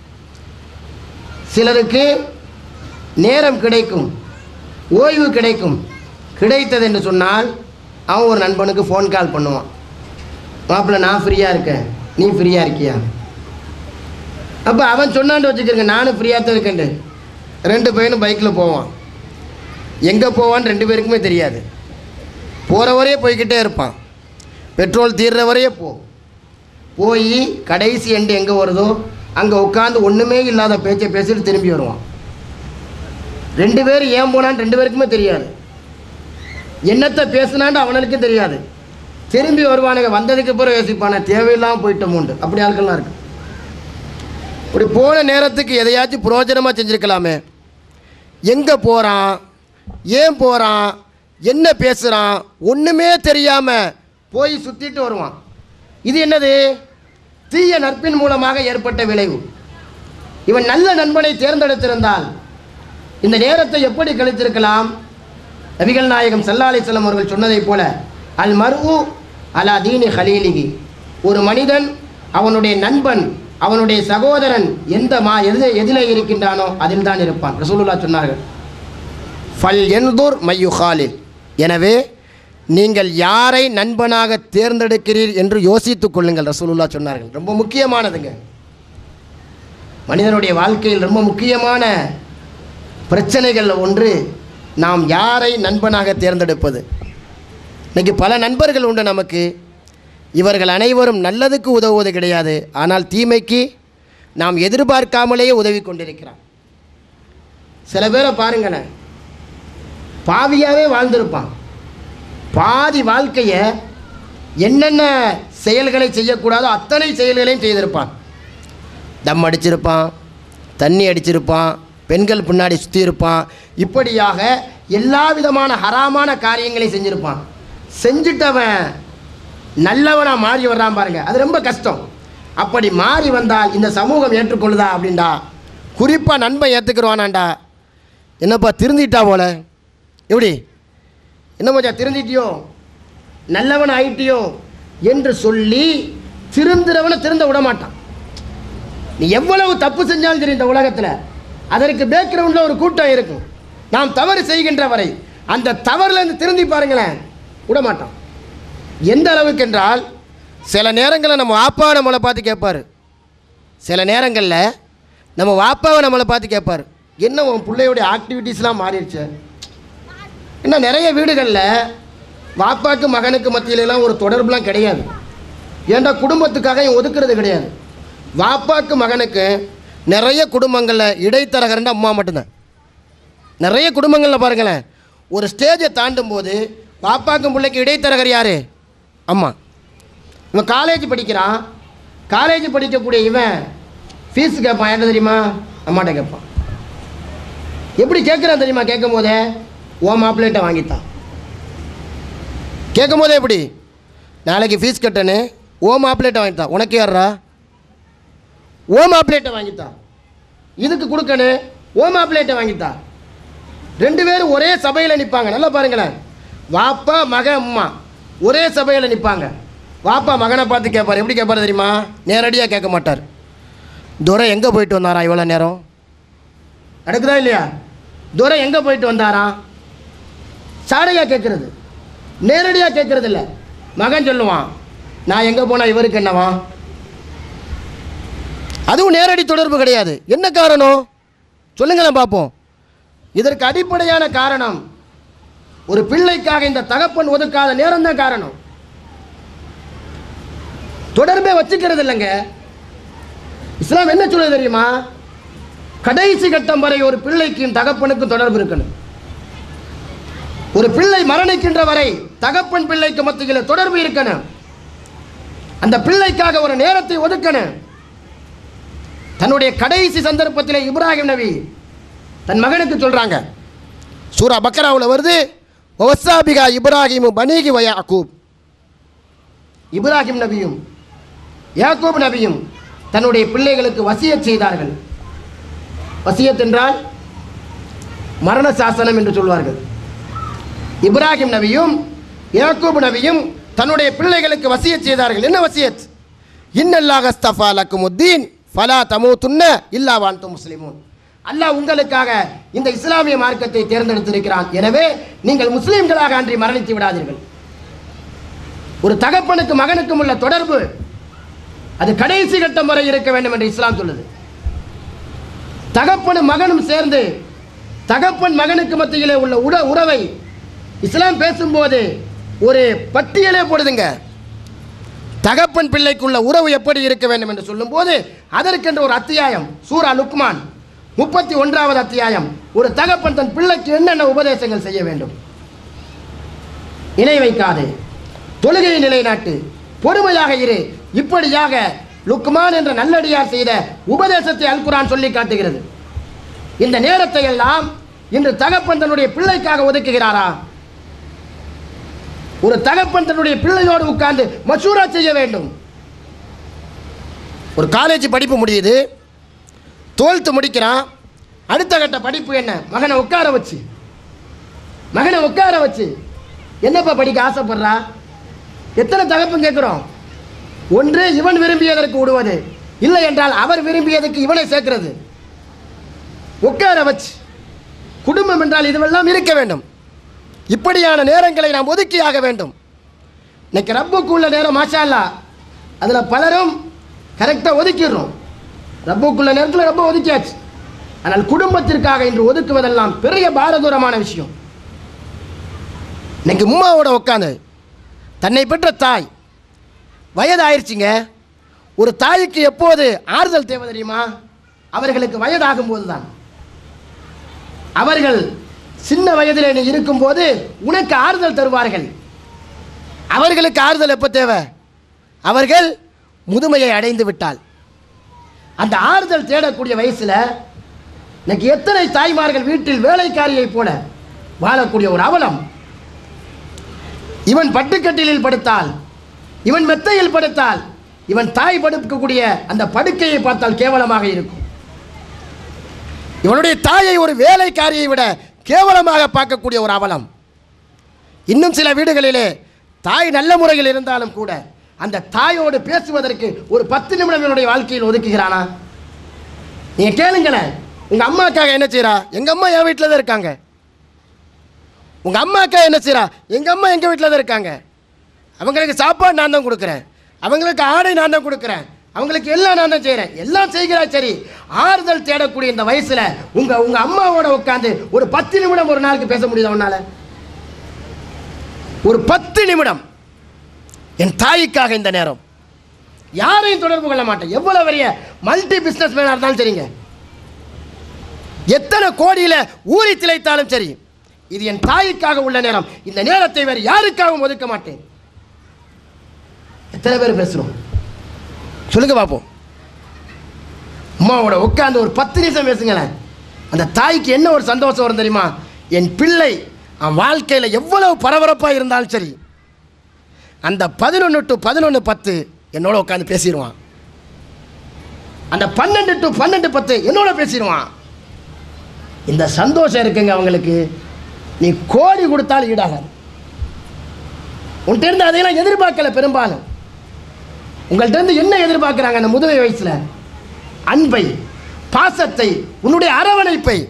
சிலருக்கு நேரம் கிடைக்கும் ஓய்வு கிடைக்கும் கிடைத்தது என்று சொன்னால் அவன் ஒரு நண்பனுக்கு ஃபோன் கால் பண்ணுவான் மாப்பிள்ள நான் ஃப்ரீயாக இருக்கேன் நீ ஃப்ரீயாக இருக்கியா அப்போ அவன் சொன்னான்னு வச்சுக்கிறங்க நானும் ஃப்ரீயாக தான் இருக்கேன்ட்டு ரெண்டு பையனும் பைக்கில் போவான் எங்கே போவான்னு ரெண்டு பேருக்குமே தெரியாது போகிற வரையே போய்கிட்டே இருப்பான் பெட்ரோல் தீர்ற வரையே போ போய் கடைசி எண்டு எங்கே வருதோ அங்கே உட்காந்து ஒன்றுமே இல்லாத பேச்சை பேசிட்டு திரும்பி வருவான் ரெண்டு பேர் ஏன் போனான்னு ரெண்டு பேருக்குமே தெரியாது என்னத்தை பேசுனான்னு அவனுக்கும் தெரியாது திரும்பி வருவானுங்க வந்ததுக்கு பிறகு யோசிப்பானே தேவையில்லாமல் போயிட்டோமோண்டு அப்படி ஆட்கள்லாம் இருக்கு இப்படி போன நேரத்துக்கு எதையாச்சும் புரோஜனமாக செஞ்சுருக்கலாமே எங்கே போகிறான் ஏன் போகிறான் என்ன பேசுகிறான் ஒன்றுமே தெரியாமல் போய் சுற்றிட்டு வருவான் இது என்னது தீய நட்பின் மூலமாக ஏற்பட்ட விளைவு இவன் நல்ல நண்பனை தேர்ந்தெடுத்திருந்தால் இந்த நேரத்தை எப்படி கழித்திருக்கலாம் நபிகள் நாயகம் சல்லா அலிஸ்லாம் அவர்கள் சொன்னதைப் போல அல் மர்வு அலா தீனி ஹலீலிகி ஒரு மனிதன் அவனுடைய நண்பன் அவனுடைய சகோதரன் எந்த மா எது எதிலே இருக்கின்றானோ அதில் தான் இருப்பான் ரசூலுல்லா சொன்னார்கள் ஃபல் என்தூர் மையுஹாலில் எனவே நீங்கள் யாரை நண்பனாக தேர்ந்தெடுக்கிறீர் என்று யோசித்துக் கொள்ளுங்கள் ரசூலுல்லா சொன்னார்கள் ரொம்ப முக்கியமானதுங்க மனிதனுடைய வாழ்க்கையில் ரொம்ப முக்கியமான பிரச்சனைகளில் ஒன்று நாம் யாரை நண்பனாக தேர்ந்தெடுப்பது இன்னைக்கு பல நண்பர்கள் உண்டு நமக்கு இவர்கள் அனைவரும் நல்லதுக்கு உதவுவது கிடையாது ஆனால் தீமைக்கு நாம் எதிர்பார்க்காமலேயே உதவி கொண்டிருக்கிறான் சில பேரை பாருங்களேன் பாவியாகவே வாழ்ந்திருப்பான் பாதி வாழ்க்கையை என்னென்ன செயல்களை செய்யக்கூடாதோ அத்தனை செயல்களையும் செய்திருப்பான் தம் அடிச்சிருப்பான் தண்ணி அடிச்சிருப்பான் பெண்கள் பின்னாடி சுற்றி இருப்பான் இப்படியாக எல்லா விதமான ஹராமான காரியங்களையும் செஞ்சுருப்பான் செஞ்சுட்டவன் நல்லவனாக மாறி வர்றான் பாருங்க அது ரொம்ப கஷ்டம் அப்படி மாறி வந்தால் இந்த சமூகம் ஏற்றுக்கொள்ளுதா அப்படின்டா குறிப்பாக நண்பன் ஏற்றுக்குருவானாண்டா என்னப்பா திருந்திட்டா போல எப்படி என்ன மச்சான் திருந்திட்டியோ நல்லவன் ஆயிட்டியோ என்று சொல்லி திருந்துறவனை திருந்த விட மாட்டான் நீ எவ்வளவு தப்பு செஞ்சாலும் சரி இந்த உலகத்தில் அதற்கு பேக்ரவுண்டில் ஒரு கூட்டம் இருக்கும் நாம் தவறு செய்கின்ற வரை அந்த தவறுலேருந்து திருந்தி பாருங்களேன் விட மாட்டான் எந்த அளவுக்கு என்றால் சில நேரங்களில் நம்ம வாப்பாவை நம்மளை பார்த்து கேட்பார் சில நேரங்களில் நம்ம வாப்பாவை நம்மளை பார்த்து கேட்பார் என்ன உன் பிள்ளையோடைய ஆக்டிவிட்டீஸ்லாம் மாறிடுச்சு இன்னும் நிறைய வீடுகளில் வாப்பாக்கு மகனுக்கு மத்தியிலலாம் ஒரு தொடர்புலாம் கிடையாது ஏன்டா குடும்பத்துக்காக இவன் ஒதுக்குறது கிடையாது வாப்பாக்கு மகனுக்கு நிறைய குடும்பங்களில் இடைத்தரகர்ன்ற அம்மா மட்டும்தான் நிறைய குடும்பங்களில் பாருங்களேன் ஒரு ஸ்டேஜை தாண்டும் போது பாப்பாக்கும் பிள்ளைக்கு இடைத்தரகர் யார் அம்மா இவன் காலேஜ் படிக்கிறான் காலேஜ் படிக்கக்கூடிய இவன் ஃபீஸ் கேட்பான் என்ன தெரியுமா அம்மாட்ட கேட்பான் எப்படி கேட்குறான் தெரியுமா கேட்கும் போதே ஓ மாப்பிள்ளைகிட்ட வாங்கித்தான் கேட்கும் போதே எப்படி நாளைக்கு ஃபீஸ் கட்டனு ஓ மாப்பிள்ளைகிட்ட வாங்கித்தான் உனக்கு யாரா ஓமா பிளேட்டை வாங்கித்தா இதுக்கு கொடுக்கணும் ஓமா பிளேட்டை வாங்கித்தா ரெண்டு பேரும் ஒரே சபையில் நிற்பாங்க நல்லா பாருங்களேன் வாப்பா மக அம்மா ஒரே சபையில் நிற்பாங்க வாப்பா மகனை பார்த்து கேட்பார் எப்படி கேட்பார் தெரியுமா நேரடியாக கேட்க மாட்டார் துரை எங்கே போயிட்டு வந்தாரா இவ்வளோ நேரம் நடக்குதா இல்லையா துரை எங்கே போயிட்டு வந்தாரா சாடையாக கேட்குறது நேரடியாக கேட்குறது இல்லை மகன் சொல்லுவான் நான் எங்கே போனால் இவருக்கு என்னவா அதுவும் நேரடி தொடர்பு கிடையாது என்ன காரணம் சொல்லுங்களேன் பார்ப்போம் இதற்கு அடிப்படையான காரணம் ஒரு பிள்ளைக்காக இந்த தகப்பன் ஒதுக்காத நேரம் தான் காரணம் தொடர்பே வச்சுக்கிறது இல்லைங்க இஸ்லாம் என்ன சொல்லுது தெரியுமா கடைசி கட்டம் வரை ஒரு பிள்ளைக்கும் தகப்பனுக்கும் தொடர்பு இருக்கணும் ஒரு பிள்ளை மரணிக்கின்ற வரை தகப்பன் பிள்ளைக்கு மத்தியில் தொடர்பு இருக்கணும் அந்த பிள்ளைக்காக ஒரு நேரத்தை ஒதுக்கணும் தன்னுடைய கடைசி சந்தர்ப்பத்தில் இப்ராஹிம் நபி தன் மகனுக்கு சொல்றாங்க சூரா பக்கராவில் வருது ஒவசாபிகா இப்ராஹிம் பனீகி வ யாக்கூப் இப்ராஹிம் நபியும் யாக்கூப் நபியும் தன்னுடைய பிள்ளைகளுக்கு வசியத் செய்தார்கள் வசியத் என்றால் மரண சாசனம் என்று சொல்வார்கள் இப்ராஹிம் நபியும் யாக்கூப் நபியும் தன்னுடைய பிள்ளைகளுக்கு வசியத் செய்தார்கள் என்ன வசியத் இன்னல்லாஹ் அஸ்தஃபா லக்குமுத்தீன் ஃபலா தமூத்துன்ன இல்லா வான்தும் முஸ்லிமூன் அல்லாஹ் உங்களுக்காக இந்த இஸ்லாமிய மார்க்கத்தை தேர்ந்தெடுத்திருக்கிறான் எனவே நீங்கள் முஸ்லிம்களாக அன்றி மரணித்து விடாதீர்கள் ஒரு தகப்பனுக்கு மகனுக்கும் உள்ள தொடர்பு அது கடைசி கட்டம் வரை இருக்க வேண்டும் என்று இஸ்லாம் சொல்லுது தகப்பனும் மகனும் சேர்ந்து தகப்பன் மகனுக்கு மத்தியிலே உள்ள உட உறவை இஸ்லாம் பேசும்போது ஒரு பட்டியலே போடுதுங்க தகப்பன் பிள்ளைக்குள்ள உறவு எப்படி இருக்க வேண்டும் என்று சொல்லும்போது அதற்கென்று ஒரு அத்தியாயம் சூரா லுக்மான் முப்பத்தி ஒன்றாவது அத்தியாயம் ஒரு தகப்பன் தன் பிள்ளைக்கு என்னென்ன உபதேசங்கள் செய்ய வேண்டும் இணை வைக்காதே தொழுகையை நிலைநாட்டு பொறுமையாக இரு இப்படியாக லுக்மான் என்ற நல்லடியார் செய்த உபதேசத்தை அல் குர்ஆன் சொல்லி காட்டுகிறது இந்த நேரத்தை எல்லாம் இன்று தகப்பன் தன்னுடைய பிள்ளைக்காக ஒதுக்குகிறாரா ஒரு தகப்பன் தன்னுடைய பிள்ளையோடு உட்கார்ந்து மசூரா செய்ய வேண்டும் ஒரு காலேஜ் படிப்பு முடியுது டுவெல்த்து முடிக்கிறான் அடுத்த கட்ட படிப்பு என்ன மகனை உட்கார வச்சு மகனை உட்கார வச்சு என்னப்பா படிக்க ஆசைப்படுறா எத்தனை தகப்பன் கேட்குறோம் ஒன்று இவன் விரும்பியதற்கு விடுவது இல்லை என்றால் அவர் விரும்பியதுக்கு இவனை சேர்க்கிறது உட்கார வச்சு குடும்பம் என்றால் இதுவெல்லாம் இருக்க வேண்டும் இப்படியான நேரங்களை நாம் ஒதுக்கியாக வேண்டும் இன்னைக்கு ரப்புக்குள்ள நேரம் மாஷா அல்லா அதில் பலரும் கரெக்டாக ஒதுக்கிடுறோம் ரப்புக்குள்ள நேரத்தில் ரொம்ப ஒதுக்கியாச்சு ஆனால் குடும்பத்திற்காக இன்று ஒதுக்குவதெல்லாம் பெரிய பாரதூரமான விஷயம் இன்னைக்கு உம்மாவோட உட்காந்து தன்னை பெற்ற தாய் வயதாயிருச்சுங்க ஒரு தாய்க்கு எப்போது ஆறுதல் தேவை தெரியுமா அவர்களுக்கு வயதாகும் போதுதான் அவர்கள் சின்ன வயதில் நீ இருக்கும்போது உனக்கு ஆறுதல் தருவார்கள் அவர்களுக்கு ஆறுதல் எப்போ தேவை அவர்கள் முதுமையை அடைந்து விட்டால் அந்த ஆறுதல் தேடக்கூடிய வயசில் இன்னைக்கு எத்தனை தாய்மார்கள் வீட்டில் வேலைக்காரியைப் போல வாழக்கூடிய ஒரு அவலம் இவன் பட்டுக்கட்டிலில் படுத்தால் இவன் மெத்தையில் படுத்தால் இவன் தாய் படுக்கக்கூடிய அந்த படுக்கையை பார்த்தால் கேவலமாக இருக்கும் இவனுடைய தாயை ஒரு வேலைக்காரியை விட கேவலமாக பார்க்கக்கூடிய ஒரு அவலம் இன்னும் சில வீடுகளிலே தாய் நல்ல முறையில் இருந்தாலும் கூட அந்த தாயோடு பேசுவதற்கு ஒரு பத்து நிமிடம் என்னுடைய வாழ்க்கையில் ஒதுக்குகிறானா நீங்க கேளுங்களேன் உங்க அம்மாக்காக என்ன செய்றா எங்க அம்மா என் வீட்டில் தான் இருக்காங்க உங்க அம்மாக்கா என்ன செய்றா எங்க அம்மா எங்க வீட்டில் தான் இருக்காங்க அவங்களுக்கு சாப்பாடு நான் தான் கொடுக்குறேன் அவங்களுக்கு ஆடை நான் தான் கொடுக்குறேன் அவங்களுக்கு எல்லாம் நான் தான் செய்கிறேன் எல்லாம் செய்கிறா சரி ஆறுதல் தேடக்கூடிய இந்த வயசுல உங்க உங்க அம்மாவோட உட்காந்து ஒரு பத்து நிமிடம் ஒரு நாளுக்கு பேச முடியுதா உன்னால ஒரு பத்து நிமிடம் என் தாய்க்காக இந்த நேரம் யாரையும் தொடர்பு கொள்ள மாட்டேன் எவ்வளவு பெரிய மல்டி பிசினஸ் மேனாக இருந்தாலும் சரிங்க எத்தனை கோடியில ஊறி திளைத்தாலும் சரி இது என் தாய்க்காக உள்ள நேரம் இந்த நேரத்தை வேறு யாருக்காகவும் ஒதுக்க மாட்டேன் எத்தனை பேர் பேசுறோம் சொல்லுங்க பார்ப்போம் அம்மாவோட உட்காந்து ஒரு பத்து நிமிஷம் பேசுங்களேன் அந்த தாய்க்கு என்ன ஒரு சந்தோஷம் வரும் தெரியுமா என் பிள்ளை அவன் வாழ்க்கையில் எவ்வளவு பரபரப்பாக இருந்தாலும் சரி அந்த பதினொன்று டு பதினொன்று பத்து என்னோட உட்காந்து பேசிடுவான் அந்த பன்னெண்டு டு பன்னெண்டு பத்து என்னோட பேசிடுவான் இந்த சந்தோஷம் இருக்குங்க அவங்களுக்கு நீ கோடி கொடுத்தாலும் ஈடாகாது உன்கிட்ட இருந்து அதையெல்லாம் எதிர்பார்க்கல பெரும்பாலும் உங்கள்ட்ட இருந்து என்ன எதிர்பார்க்குறாங்க அந்த முதுமை வயசுல அன்பை பாசத்தை உன்னுடைய அரவணைப்பை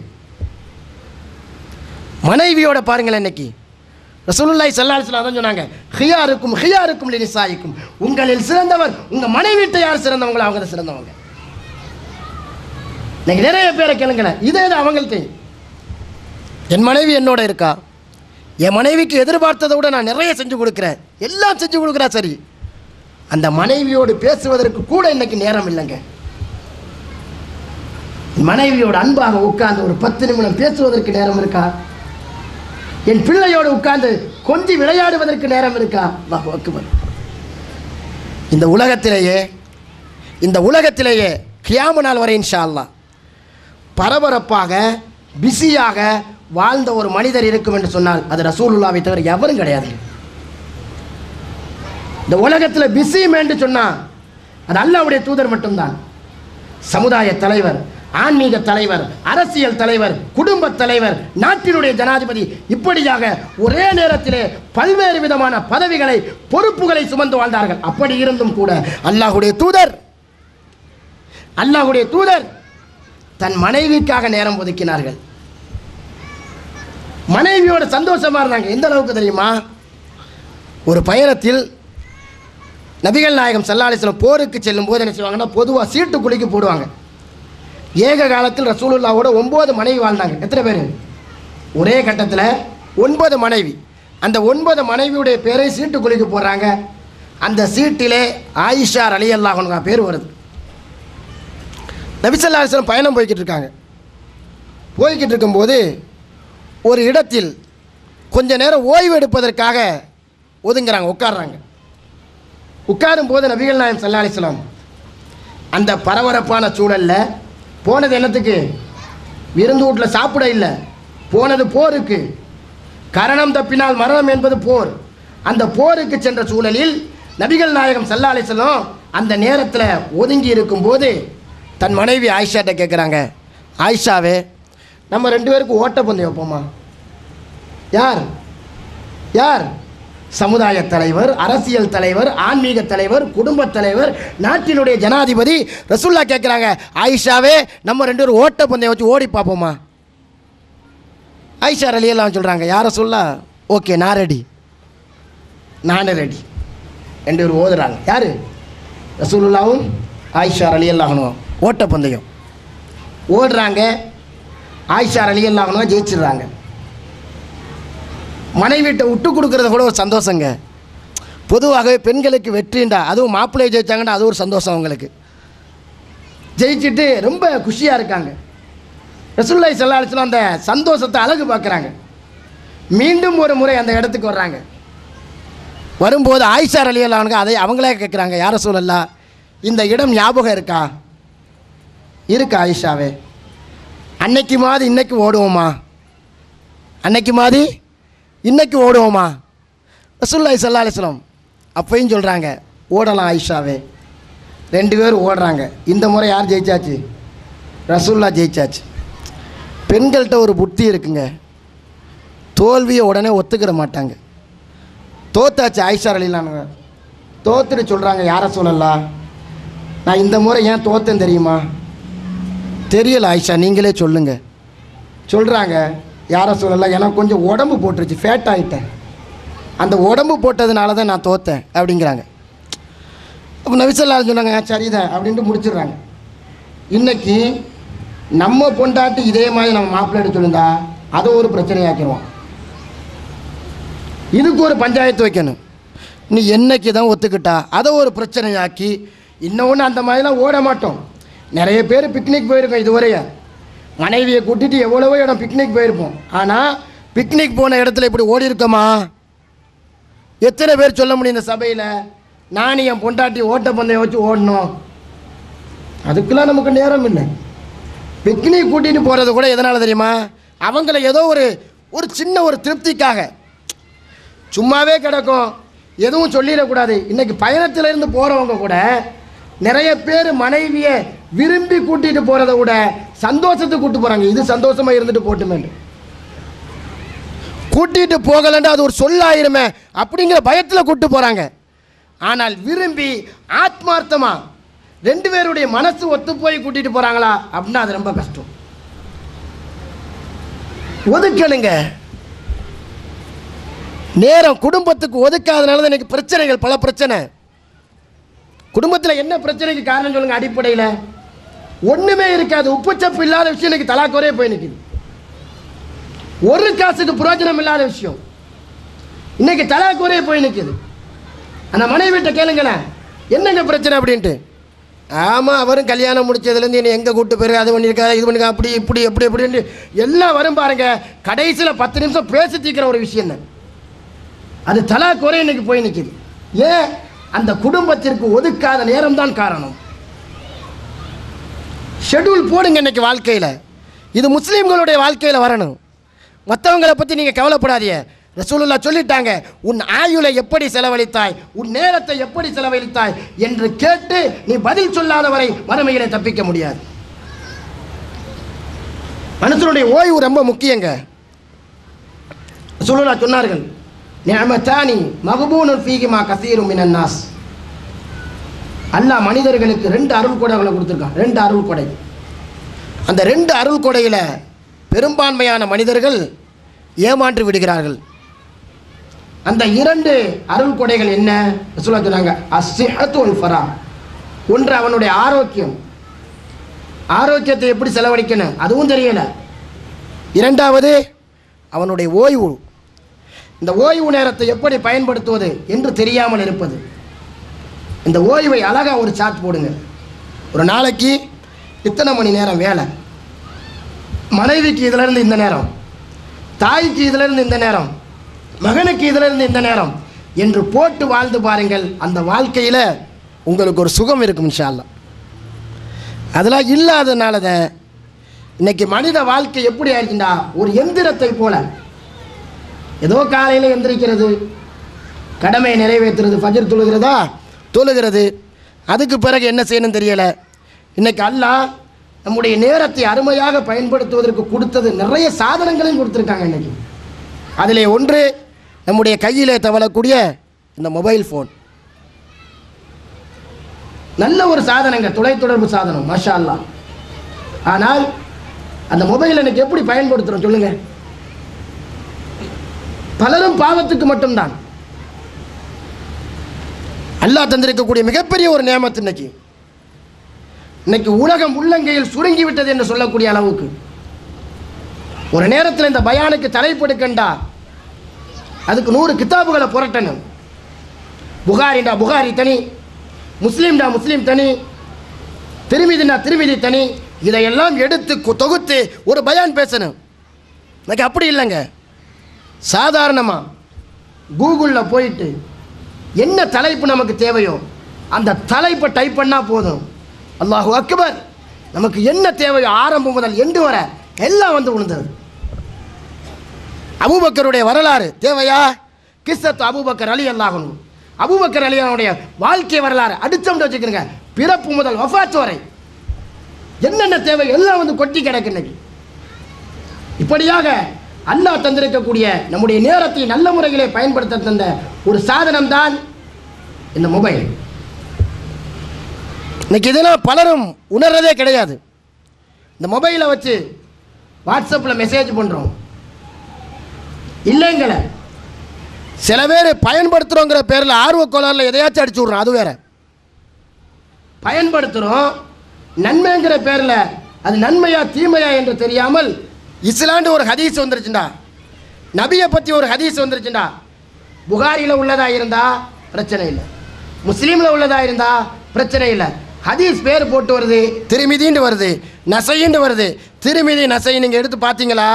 மனைவியோட பாருங்களேன் இன்னைக்கு ரசூலுல்லாஹி ஸல்லல்லாஹு அலைஹி வஸல்லம் அதான் சொன்னாங்க ஹியாருக்கும் ஹியாருக்கும் லினிசாயிக்கும் உங்களில் சிறந்தவர் உங்க மனைவிட்ட யார் சிறந்தவங்களோ அவங்க தான் சிறந்தவங்க இன்னைக்கு நிறைய பேரை கேளுங்களேன் இதே இது அவங்கள்ட்ட என் மனைவி என்னோட இருக்கா என் மனைவிக்கு எதிர்பார்த்ததை விட நான் நிறைய செஞ்சு கொடுக்குறேன் எல்லாம் செஞ்சு கொடுக்குறா சரி அந்த மனைவியோடு பேசுவதற்கு கூட இன்னைக்கு நேரம் இல்லைங்க என் மனைவியோட அன்பாக உட்கார்ந்து ஒரு பத்து நிமிடம் பேசுவதற்கு நேரம் இருக்கா என் பிள்ளையோடு உட்கார்ந்து கொஞ்சி விளையாடுவதற்கு நேரம் இருக்கா அல்லாஹ் அக்பர் இந்த உலகத்திலேயே இந்த உலகத்திலேயே கியாம நாள் வரை இன்ஷா அல்லாஹ் பரபரப்பாக பிஸியாக வாழ்ந்த ஒரு மனிதர் இருக்கும் என்று சொன்னால் அது ரசூலுல்லாவை தவிர எவரும் கிடையாது இந்த உலகத்தில் பிஸி என்று சொன்னால் அது அல்லாவுடைய தூதர் மட்டும்தான் சமுதாய தலைவர் ஆன்மீக தலைவர் அரசியல் தலைவர் குடும்ப தலைவர் நாட்டினுடைய ஜனாதிபதி இப்படியாக ஒரே நேரத்திலே பல்வேறு விதமான பதவிகளை பொறுப்புகளை சுமந்து வாழ்ந்தார்கள் அப்படி இருந்தும் கூட அல்லாஹுடைய தூதர் அல்லாஹுடைய தூதர் தன் மனைவிக்காக நேரம் ஒதுக்கினார்கள் மனைவியோட சந்தோஷமா இருந்தாங்க எந்த அளவுக்கு தெரியுமா ஒரு பயணத்தில் நபிகள் நாயகம் சல்லாலிஸ்லம் போருக்கு செல்லும் போது என்ன செய்வாங்கன்னா பொதுவாக சீட்டு குலுக்கி போடுவாங்க ஏக காலத்தில் ரசூலுல்லாவோட ஒன்பது மனைவி வாழ்ந்தாங்க எத்தனை பேர் ஒரே கட்டத்தில் ஒன்பது மனைவி அந்த ஒன்பது மனைவியுடைய பேரை சீட்டு குலுக்கி போடுறாங்க அந்த சீட்டிலே ஆயிஷா அலி அல்லாஹனுங்க பேர் வருது நபிசல்லாஸ்லம் பயணம் போய்கிட்டு இருக்காங்க போய்கிட்டு இருக்கும்போது ஒரு இடத்தில் கொஞ்ச நேரம் ஓய்வு எடுப்பதற்காக ஒதுங்குறாங்க உட்கார்றாங்க உட்காரும் போது நபிகள் நாயம் சல்லா அலிஸ்லாம் அந்த பரபரப்பான சூழல்ல போனது என்னத்துக்கு விருந்து வீட்டில் சாப்பிட இல்லை போனது போருக்கு கரணம் தப்பினால் மரணம் என்பது போர் அந்த போருக்கு சென்ற சூழலில் நபிகள் நாயகம் சல்லா அலிஸ்லாம் அந்த நேரத்தில் ஒதுங்கி இருக்கும்போது தன் மனைவி ஆயிஷாட்ட கேட்குறாங்க ஆயிஷாவே நம்ம ரெண்டு பேருக்கு ஓட்டப்பந்தயம் வைப்போமா யார் யார் சமுதாய தலைவர் அரசியல் தலைவர் ஆன்மீக தலைவர் குடும்ப தலைவர் நாட்டினுடைய ஜனாதிபதி ரசுல்லா கேட்குறாங்க ஆயிஷாவே நம்ம ரெண்டு பேரும் ஓட்ட பந்தயம் வச்சு ஓடி பார்ப்போமா ஆயிஷா அலியெல்லாம் சொல்கிறாங்க யாரை சொல்லா ஓகே நான் ரெடி நானே ரெடி ரெண்டு பேரும் ஓதுறாங்க யார் ரசூலுல்லாவும் ஆயிஷா அலியல்லாகணும் ஓட்ட பந்தயம் ஓடுறாங்க ஆயிஷா அலியல்லாகணும் ஜெயிச்சிடுறாங்க மனைவிட்ட விட்டு கொடுக்கறது கூட ஒரு சந்தோஷங்க பொதுவாகவே பெண்களுக்கு வெற்றிண்டா அதுவும் மாப்பிள்ளையை ஜெயிச்சாங்கன்னா அது ஒரு சந்தோஷம் அவங்களுக்கு ஜெயிச்சுட்டு ரொம்ப குஷியாக இருக்காங்க ரசூல்லாய் சல்லாஹ் அந்த சந்தோஷத்தை அழகு பார்க்குறாங்க மீண்டும் ஒரு முறை அந்த இடத்துக்கு வர்றாங்க வரும்போது ஆயிஷார் அலியல்லானுங்க அதை அவங்களே கேட்குறாங்க யார சூழல்லா இந்த இடம் ஞாபகம் இருக்கா இருக்கா ஆயிஷாவே அன்னைக்கு மாதிரி இன்னைக்கு ஓடுவோமா அன்னைக்கு மாதிரி இன்னைக்கு ஓடுவோமா ரசூல்லாய் சல்லா அலிஸ்லாம் அப்பையும் சொல்கிறாங்க ஓடலாம் ஆயிஷாவே ரெண்டு பேரும் ஓடுறாங்க இந்த முறை யார் ஜெயிச்சாச்சு ரசூல்லா ஜெயிச்சாச்சு பெண்கள்கிட்ட ஒரு புத்தி இருக்குங்க தோல்வியை உடனே ஒத்துக்கிற மாட்டாங்க தோத்தாச்சு ஆயிஷா அலிலானுங்க தோத்துட்டு சொல்கிறாங்க யாரை சொல்லலாம் நான் இந்த முறை ஏன் தோத்தேன் தெரியுமா தெரியல ஆயிஷா நீங்களே சொல்லுங்க சொல்கிறாங்க யாரை சொல்லலாம் எனக்கு கொஞ்சம் உடம்பு போட்டுருச்சு ஃபேட் ஆகிட்டேன் அந்த உடம்பு போட்டதுனால தான் நான் தோத்தேன் அப்படிங்கிறாங்க அப்போ நபிசல்லா சொன்னாங்க "ஆ, சரிதான் அப்படின்ட்டு முடிச்சிடுறாங்க இன்னைக்கு நம்ம பொண்டாட்டி இதே மாதிரி நம்ம மாப்பிள்ளை எடுத்து சொல்லியிருந்தா அதை ஒரு பிரச்சனையாக்கிடுவோம் இதுக்கு ஒரு பஞ்சாயத்து வைக்கணும் நீ என்னைக்கு தான் ஒத்துக்கிட்டா அதை ஒரு பிரச்சனையாக்கி இன்னொன்று அந்த மாதிரிலாம் ஓட மாட்டோம் நிறைய பேர் பிக்னிக் போயிருக்கோம் இதுவரைய மனைவியை கூட்டிட்டு எவ்வளவோ இடம் பிக்னிக் போயிருப்போம் ஆனால் பிக்னிக் போன இடத்துல இப்படி ஓடி இருக்கோமா எத்தனை பேர் சொல்ல முடியும் இந்த சபையில் நான் என் பொண்டாட்டி ஓட்டப்பந்தயம் வச்சு ஓடணும் அதுக்கெல்லாம் நமக்கு நேரம் இல்லை பிக்னிக் கூட்டிகிட்டு போகிறது கூட எதனால் தெரியுமா அவங்கள ஏதோ ஒரு ஒரு சின்ன ஒரு திருப்திக்காக சும்மாவே கிடக்கும் எதுவும் சொல்லிடக்கூடாது இன்னைக்கு பயணத்துல இருந்து போகிறவங்க கூட நிறைய பேர் மனைவியை விரும்பி கூட்டிட்டு போறதை விட சந்தோஷத்துக்கு கூட்டு போறாங்க இது சந்தோஷமா இருந்துட்டு போட்டுமே கூட்டிட்டு போகலன்னா அது ஒரு சொல்லாயிருமே அப்படிங்கிற பயத்தில் கூட்டு போறாங்க ஆனால் விரும்பி ஆத்மார்த்தமா ரெண்டு பேருடைய மனசு ஒத்து போய் கூட்டிட்டு போறாங்களா அப்படின்னா அது ரொம்ப கஷ்டம் ஒதுக்கணுங்க நேரம் குடும்பத்துக்கு ஒதுக்காதனால தான் இன்னைக்கு பிரச்சனைகள் பல பிரச்சனை குடும்பத்தில் என்ன பிரச்சனைக்கு காரணம் சொல்லுங்க அடிப்படையில் ஒண்ணுமே இருக்காது உப்புச்சப்பு இல்லாத விஷயம் இன்னைக்கு தலாக்குறையே போய் நிற்குது ஒரு காசுக்கு பிரயோஜனம் இல்லாத விஷயம் இன்னைக்கு தலாக்குறையே போய் நிற்குது அந்த மனைவிட்ட கேளுங்களேன் என்னங்க பிரச்சனை அப்படின்ட்டு ஆமாம் அவரும் கல்யாணம் முடிச்சதுலேருந்து என்னை எங்கே கூட்டு போயிரு அது பண்ணியிருக்காரு இது பண்ணிருக்கா அப்படி இப்படி எப்படி எப்படின்னு எல்லாம் வரும் பாருங்க கடைசியில் பத்து நிமிஷம் பேசி தீக்கிற ஒரு விஷயம் தான் அது தலா குறை இன்னைக்கு போய் நிற்குது ஏன் அந்த குடும்பத்திற்கு ஒதுக்காத நேரம் தான் காரணம் ஷெட்யூல் போடுங்க இன்னைக்கு வாழ்க்கையில் இது முஸ்லீம்களுடைய வாழ்க்கையில் வரணும் மற்றவங்களை பற்றி நீங்கள் கவலைப்படாதீங்க ரசூலுல்லா சொல்லிட்டாங்க உன் ஆயுளை எப்படி செலவழித்தாய் உன் நேரத்தை எப்படி செலவழித்தாய் என்று கேட்டு நீ பதில் சொல்லாத வரை மறுமையிலே தப்பிக்க முடியாது மனுஷனுடைய ஓய்வு ரொம்ப முக்கியங்க ரசூலுல்லா சொன்னார்கள் நியமத்தானி மகபூனுல் ஃபீகிமா கசீரும் மினன் நாஸ் அல்லாஹ் மனிதர்களுக்கு ரெண்டு அருள் கொடைகளை கொடுத்துருக்கான் ரெண்டு அருள் கொடை அந்த ரெண்டு அருள் கொடையில் பெரும்பான்மையான மனிதர்கள் ஏமாற்றி விடுகிறார்கள் அந்த இரண்டு அருள் கொடைகள் என்ன சொல்ல சொன்னாங்க அஸ்ஸிஹத்து வல் ஃபரா ஒன்று அவனுடைய ஆரோக்கியம் ஆரோக்கியத்தை எப்படி செலவழிக்கணும் அதுவும் தெரியல இரண்டாவது அவனுடைய ஓய்வு இந்த ஓய்வு நேரத்தை எப்படி பயன்படுத்துவது என்று தெரியாமல் இருப்பது இந்த ஓய்வை அழகா ஒரு சார்ட் போடுங்க ஒரு நாளைக்கு இத்தனை மணி நேரம் வேலை மனைவிக்கு இதிலிருந்து இந்த நேரம் தாய்க்கு இதிலிருந்து இந்த நேரம் மகனுக்கு இதிலிருந்து இந்த நேரம் என்று போட்டு வாழ்ந்து பாருங்கள் அந்த வாழ்க்கையில் உங்களுக்கு ஒரு சுகம் இருக்கும் இன்ஷா அல்லாஹ் அதெல்லாம் இல்லாதனால தான் இன்னைக்கு மனித வாழ்க்கை எப்படி ஆயிடுச்சுண்டா ஒரு எந்திரத்தை போல ஏதோ காலையில் எந்திரிக்கிறது கடமையை நிறைவேற்றுறது ஃபஜர் தொழுகிறதா தொழுகிறது அதுக்கு பிறகு என்ன செய்யணும் தெரியலை இன்னைக்கு அல்லாஹ் நம்முடைய நேரத்தை அருமையாக பயன்படுத்துவதற்கு கொடுத்தது நிறைய சாதனங்களையும் கொடுத்துருக்காங்க இன்னைக்கு அதிலே ஒன்று நம்முடைய கையிலே தவழக்கூடிய இந்த மொபைல் ஃபோன் நல்ல ஒரு சாதனங்க தொலைத்தொடர்பு சாதனம் மாஷா அல்லாஹ் ஆனால் அந்த மொபைல் எனக்கு எப்படி பயன்படுத்துகிறோம் சொல்லுங்கள் பலரும் பாவத்துக்கு மட்டும்தான் அல்லாஹ் தந்திருக்கக்கூடிய மிகப்பெரிய ஒரு நியமத்து இன்னைக்கு இன்னைக்கு உலகம் உள்ளங்கையில் சுருங்கி விட்டது என்று சொல்லக்கூடிய அளவுக்கு ஒரு நேரத்தில் இந்த பயானுக்கு தலைப்படுக்கண்டா அதுக்கு நூறு கித்தாபுகளை புரட்டணும் புகாரிண்டா புகாரி தனி முஸ்லீம்டா முஸ்லீம் தனி திருமிதினா திருமிதி தனி இதையெல்லாம் எடுத்து கு- தொகுத்து ஒரு பயான் பேசணும் இன்னைக்கு அப்படி இல்லைங்க சாதாரணமாக கூகுளில் போயிட்டு என்ன தலைப்பு நமக்கு தேவையோ அந்த தலைப்பை டைப் பண்ணால் போதும் அல்லாஹு அக்பர் நமக்கு என்ன தேவையோ ஆரம்பம் முதல் எண்டு வர எல்லாம் வந்து விழுந்தது அபூபக்கருடைய வரலாறு தேவையா கிஸ்ஸத்து அபூபக்கர் அலி அல்லாஹனும் அபூபக்கர் அலியானுடைய வாழ்க்கை வரலாறு அடிச்சோம்னு வச்சுக்கிறங்க பிறப்பு முதல் வஃபாத் வரை என்னென்ன தேவை எல்லாம் வந்து கொட்டி கிடக்கு இன்னைக்கு இப்படியாக அல்லாஹ் தந்திருக்கக்கூடிய நம்முடைய நேரத்தை நல்ல முறையிலே பயன்படுத்த தந்த ஒரு சாதனம் தான் இந்த மொபைல் இன்னைக்கு இதெல்லாம் பலரும் உணர்றதே கிடையாது இந்த மொபைலை வச்சு வாட்ஸ்அப்பில் மெசேஜ் பண்ணுறோம் இல்லைங்கள சில பேர் பயன்படுத்துகிறோங்கிற பேரில் ஆர்வக்கோளாறில் எதையாச்சும் அடிச்சு விட்றோம் அது வேற பயன்படுத்துகிறோம் நன்மைங்கிற பேரில் அது நன்மையா தீமையா என்று தெரியாமல் இஸ்லாண்டு ஒரு ஹதீஸ் வந்துருச்சுண்டா நபியை பற்றி ஒரு ஹதீஸ் வந்துருச்சுண்டா புகாரியில் உள்ளதா இருந்தா பிரச்சனை இல்லை முஸ்லீமில் உள்ளதா இருந்தா பிரச்சனை இல்லை ஹதீஸ் பேர் போட்டு வருது திருமிதின்னு வருது நசைன்னு வருது திருமிதி நசை நீங்கள் எடுத்து பார்த்தீங்களா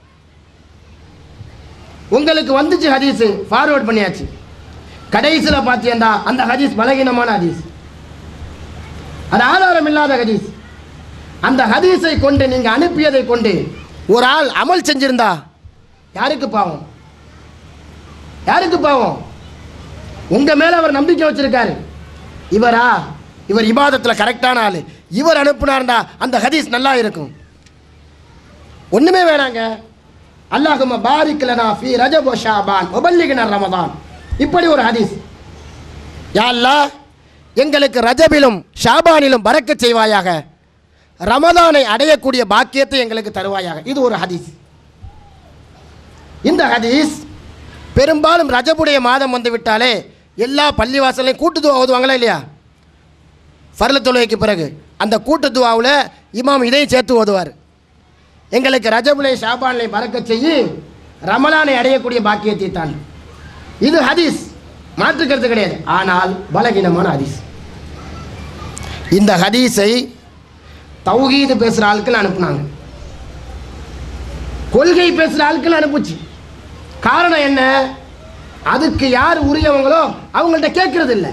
உங்களுக்கு வந்துச்சு ஹதீஸ் ஃபார்வர்ட் பண்ணியாச்சு கடைசியில் பார்த்தீங்கன்னா அந்த ஹதீஸ் பலகீனமான ஹதீஸ் அது ஆதாரம் இல்லாத ஹதீஸ் அந்த ஹதீஸை கொண்டு நீங்கள் அனுப்பியதை கொண்டு ஒரு ஆள் அமல் செஞ்சிருந்தா யாருக்கு பாவம் யாருக்கு பாவம் உங்க மேல அவர் நம்பிக்கை வச்சிருக்காரு இவரா இவர் இபாதத்தில் கரெக்டான ஆள் இவர் அனுப்புனார்டா அந்த ஹதீஸ் நல்லா இருக்கும் ஒண்ணுமே வேணாங்க அல்லாஹும பாரிக் லனா ஃபீ ரஜப் வ ஷாபான் வபல்லிக்னா ரமதான் இப்படி ஒரு ஹதீஸ் யா அல்லாஹ் எங்களுக்கு ரஜபிலும் ஷாபானிலும் பறக்கச் செய்வாயாக ரமதானை அடையக்கூடிய பாக்கியத்தை எங்களுக்கு தருவாயாக இது ஒரு ஹதீஸ் இந்த ஹதீஸ் பெரும்பாலும் ரஜபுடைய மாதம் வந்து விட்டாலே எல்லா பள்ளிவாசலையும் கூட்டுத்துவா ஓதுவாங்களா இல்லையா ஃபர்ல தொழுகைக்கு பிறகு அந்த கூட்டுத்துவாவில் இமாம் இதையும் சேர்த்து ஓதுவார் எங்களுக்கு ரஜபுலை ஷாபானை பறக்கச் செய்யி ரமலானை அடையக்கூடிய பாக்கியத்தை தான் இது ஹதீஸ் மாற்றுக்கிறது கிடையாது ஆனால் பலகீனமான ஹதீஸ் இந்த ஹதீஸை தௌஹீது பேசுகிற ஆட்கள் அனுப்புனாங்க கொள்கை பேசுகிற ஆட்கள் அனுப்புச்சு காரணம் என்ன அதுக்கு யார் உரியவங்களோ அவங்கள்ட்ட கேட்கறது இல்லை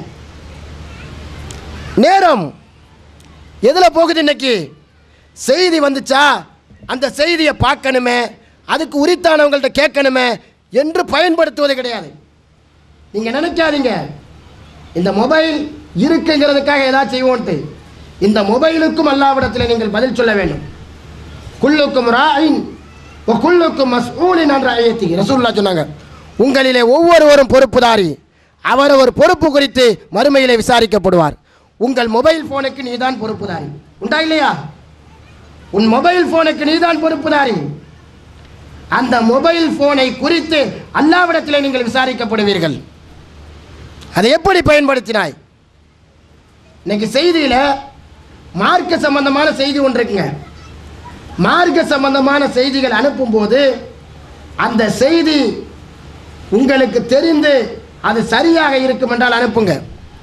நேரம் எதில் போகுது இன்னைக்கு செய்தி வந்துச்சா அந்த செய்தியை பார்க்கணுமே அதுக்கு உரித்தானவங்கள்ட்ட கேட்கணுமே என்று பயன்படுத்துவது கிடையாது நீங்கள் நினைக்காதீங்க இந்த மொபைல் இருக்குங்கிறதுக்காக ஏதாவது செய்வோன்ட்டு இந்த மொபைலுக்கும் அல்லாவிடத்தில் நீங்கள் பதில் சொல்ல வேண்டும் குல்லுக்கும் ராயின் குல்லுக்கும் மஸ்ஊலின் என்ற ஐயத்தி ரசூல்லா சொன்னாங்க உங்களிலே ஒவ்வொருவரும் பொறுப்புதாரி அவரவர் பொறுப்பு குறித்து மறுமையிலே விசாரிக்கப்படுவார் உங்கள் மொபைல் ஃபோனுக்கு நீதான் பொறுப்புதாரி உண்டா இல்லையா உன் மொபைல் ஃபோனுக்கு நீதான் பொறுப்புதாரி அந்த மொபைல் ஃபோனை குறித்து அல்லாவிடத்தில் நீங்கள் விசாரிக்கப்படுவீர்கள் அதை எப்படி பயன்படுத்தினாய் இன்னைக்கு செய்தியில் மார்க்க சம்பந்தமான செய்தி ஒன்று இருக்குங்க மார்க்க சம்பந்தமான செய்திகள் அனுப்பும்போது அந்த செய்தி உங்களுக்கு தெரிந்து அது சரியாக இருக்கும் என்றால் அனுப்புங்க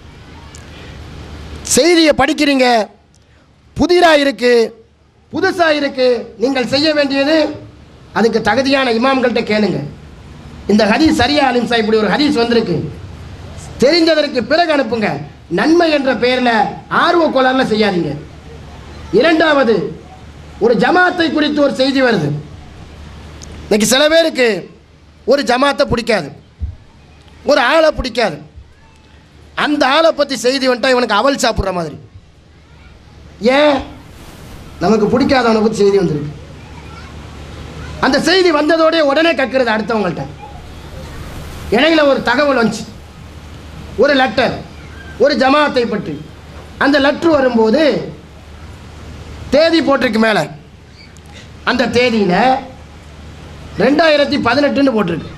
செய்தியை படிக்கிறீங்க புதிராக இருக்கு புதுசாக இருக்கு நீங்கள் செய்ய வேண்டியது அதுக்கு தகுதியான இமாம்கள்ட்ட கேளுங்க இந்த ஹதீஸ் சரியா அலிம்சா இப்படி ஒரு ஹதீஸ் வந்திருக்கு தெரிஞ்சதற்கு பிறகு அனுப்புங்க நன்மை என்ற பெயரில் ஆர்வ கோளாறுல செய்யாதீங்க இரண்டாவது ஒரு ஜமாத்தை குறித்து ஒரு செய்தி வருது இன்னைக்கு சில பேருக்கு ஒரு ஜமாத்தை பிடிக்காது ஒரு ஆளை பிடிக்காது அந்த ஆளை பற்றி செய்தி வந்துட்டா இவனுக்கு அவல் சாப்பிட்ற மாதிரி ஏன் நமக்கு பிடிக்காதவனை பற்றி செய்தி வந்திருக்கு அந்த செய்தி வந்ததோடய உடனே கக்கிறது அடுத்தவங்கள்ட்ட இடையில ஒரு தகவல் வந்துச்சு ஒரு லெட்டர் ஒரு ஜமாத்தை பற்றி அந்த லெட்ரு வரும்போது தேதி போட்டிருக்கு மேலே அந்த தேதியில் ரெண்டாயிரத்தி பதினெட்டுன்னு போட்டிருக்கு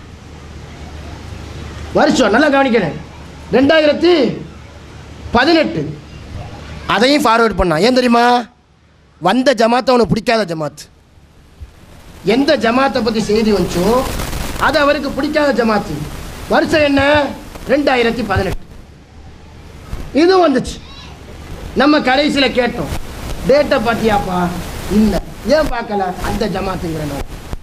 வருஷம் நல்லா கவனிக்கிறேன் ரெண்டாயிரத்தி பதினெட்டு அதையும் ஃபார்வேர்ட் பண்ணான் ஏன் தெரியுமா வந்த ஜமாத் அவனுக்கு பிடிக்காத ஜமாத் எந்த ஜமாத்தை பற்றி செய்தி வந்துச்சோ அது அவருக்கு பிடிக்காத ஜமாத்து வருஷம் என்ன ரெண்டாயிரத்தி பதினெட்டு இதுவும் வந்துச்சு நம்ம கடைசியில் கேட்டோம் டேட்டை பார்த்தியாப்பா இல்லை ஏன் பார்க்கல அந்த ஜமாத்துங்கிற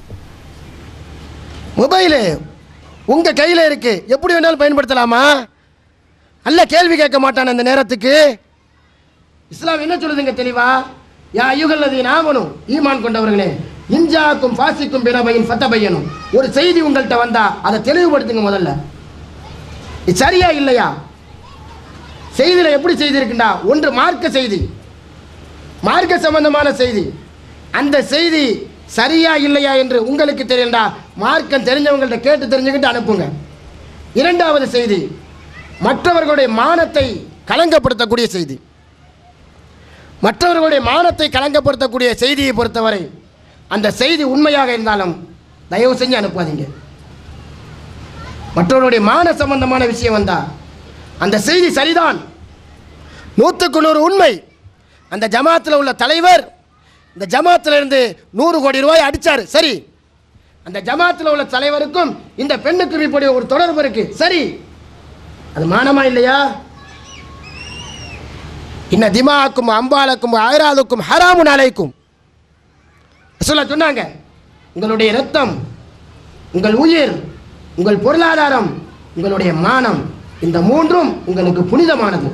மொபைலு உங்கள் கையில் இருக்கு எப்படி வேணாலும் பயன்படுத்தலாமா அல்ல கேள்வி கேட்க மாட்டான் அந்த நேரத்துக்கு இஸ்லாம் என்ன சொல்லுதுங்க தெளிவா யா யுகல்லதி நாமனும் ஈமான் கொண்டவர்களே இன்ஜாக்கும் ஃபாசிக்கும் பிறபையின் ஃபத்தபையனும் ஒரு செய்தி உங்கள்கிட்ட வந்தா அதை தெளிவுபடுத்துங்க முதல்ல இது சரியா இல்லையா செய்தியில் எப்படி செய்தி இருக்குண்டா ஒன்று மார்க்க செய்தி மார்க்க சம்பந்தமான செய்தி அந்த செய்தி சரியா இல்லையா என்று உங்களுக்கு தெரியண்டா மார்க்கம் தெரிஞ்சவங்கள்ட்ட கேட்டு தெரிஞ்சுக்கிட்டு அனுப்புங்க இரண்டாவது செய்தி மற்றவர்களுடைய மானத்தை களங்கப்படுத்தக்கூடிய செய்தி மற்றவர்களுடைய மானத்தை களங்கப்படுத்தக்கூடிய செய்தியை பொறுத்தவரை அந்த செய்தி உண்மையாக இருந்தாலும் தயவு செஞ்சு அனுப்பாதீங்க மற்றவர்களுடைய மான சம்பந்தமான விஷயம் வந்தா அந்த செய்தி சரிதான் நூற்றுக்கு நூறு உண்மை அந்த ஜமாத்தில் உள்ள தலைவர் இந்த ஜமாத்தில் இருந்து நூறு கோடி ரூபாய் அடிச்சாரு சரி அந்த ஜமாத்தில் உள்ள தலைவருக்கும் இந்த பெண்ணுக்கும் இப்படி ஒரு தொடர்பு இருக்கு சரி அது மானமா இல்லையா இன்ன திமாக்கும் அம்பாலக்கும் அயராதுக்கும் ஹராமுன் அலைக்கும் சொல்ல சொன்னாங்க உங்களுடைய ரத்தம் உங்கள் உயிர் உங்கள் பொருளாதாரம் உங்களுடைய மானம் இந்த மூன்றும் உங்களுக்கு புனிதமானது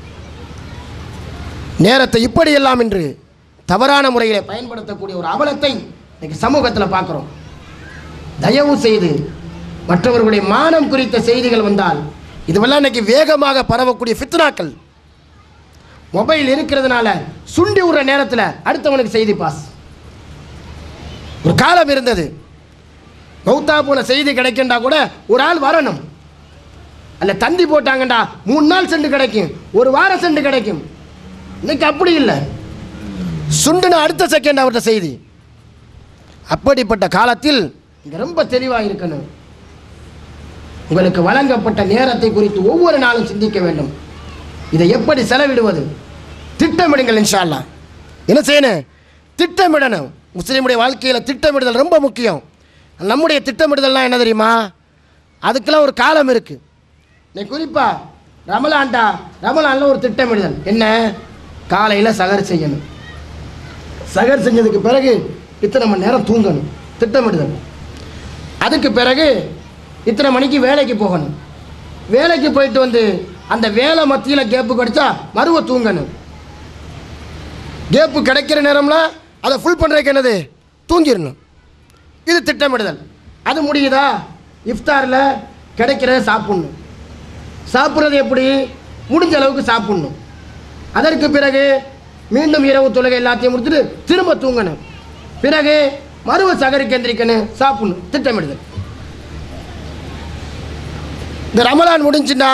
நேரத்தை இப்படியெல்லாம் இன்று தவறான முறையில் பயன்படுத்தக்கூடிய ஒரு அவலத்தை இன்னைக்கு சமூகத்தில் பார்க்குறோம் தயவு செய்து மற்றவர்களுடைய மானம் குறித்த செய்திகள் வந்தால் இதுவெல்லாம் இன்னைக்கு வேகமாக பரவக்கூடிய ஃபித்னாக்கள் மொபைல் இருக்கிறதுனால சுண்டி விடுற நேரத்தில் அடுத்தவனுக்கு செய்தி பாஸ் ஒரு காலம் இருந்தது மௌத்தா போன செய்தி கிடைக்கண்டா கூட ஒரு ஆள் வரணும் அல்ல தந்தி போட்டாங்கண்டா மூணு நாள் சென்று கிடைக்கும் ஒரு வாரம் சென்று கிடைக்கும் இன்னைக்கு அப்படி இல்லை சுண்டுன அடுத்த செகண்ட் அவர்கிட்ட செய்தி அப்படிப்பட்ட காலத்தில் இங்க ரொம்ப தெளிவாக இருக்கணும் உங்களுக்கு வழங்கப்பட்ட நேரத்தை குறித்து ஒவ்வொரு நாளும் சிந்திக்க வேண்டும் இதை எப்படி செலவிடுவது திட்டமிடுங்கள் இன்ஷா அல்லாஹ் என்ன செய்யணும் திட்டமிடணும் முஸ்லீமுடைய வாழ்க்கையில் திட்டமிடுதல் ரொம்ப முக்கியம் நம்முடைய திட்டமிடுதல்னா என்ன தெரியுமா அதுக்கெல்லாம் ஒரு காலம் இருக்குது நீ குறிப்பா ரமலான்டா ரமலான்ல ஒரு திட்டமிடுதல் என்ன காலையில் சகர் செய்யணும் சகர் செஞ்சதுக்கு பிறகு இத்தனை மணி நேரம் தூங்கணும் திட்டமிடுதல் அதுக்கு பிறகு இத்தனை மணிக்கு வேலைக்கு போகணும் வேலைக்கு போயிட்டு வந்து அந்த வேலை மத்தியில் கேப்பு கிடைச்சா மறுவ தூங்கணும் கேப்பு கிடைக்கிற நேரம்ல அதை ஃபுல் பண்ணுறதுக்கு என்னது தூங்கிடணும் இது திட்டமிடுதல் அது முடியுதா இஃப்தாரில் கிடைக்கிறத சாப்பிட்ணும் சாப்பிட்றது எப்படி முடிஞ்ச அளவுக்கு சாப்பிட்ணும் அதற்கு பிறகு மீண்டும் இரவு தொழுகை எல்லாத்தையும் முடிச்சுட்டு திரும்ப தூங்கணும் பிறகு மறுவ சகருக்கு எந்திரிக்கணும் சாப்பிடணும் திட்டமிடுதல் இந்த ரமலான் முடிஞ்சுன்னா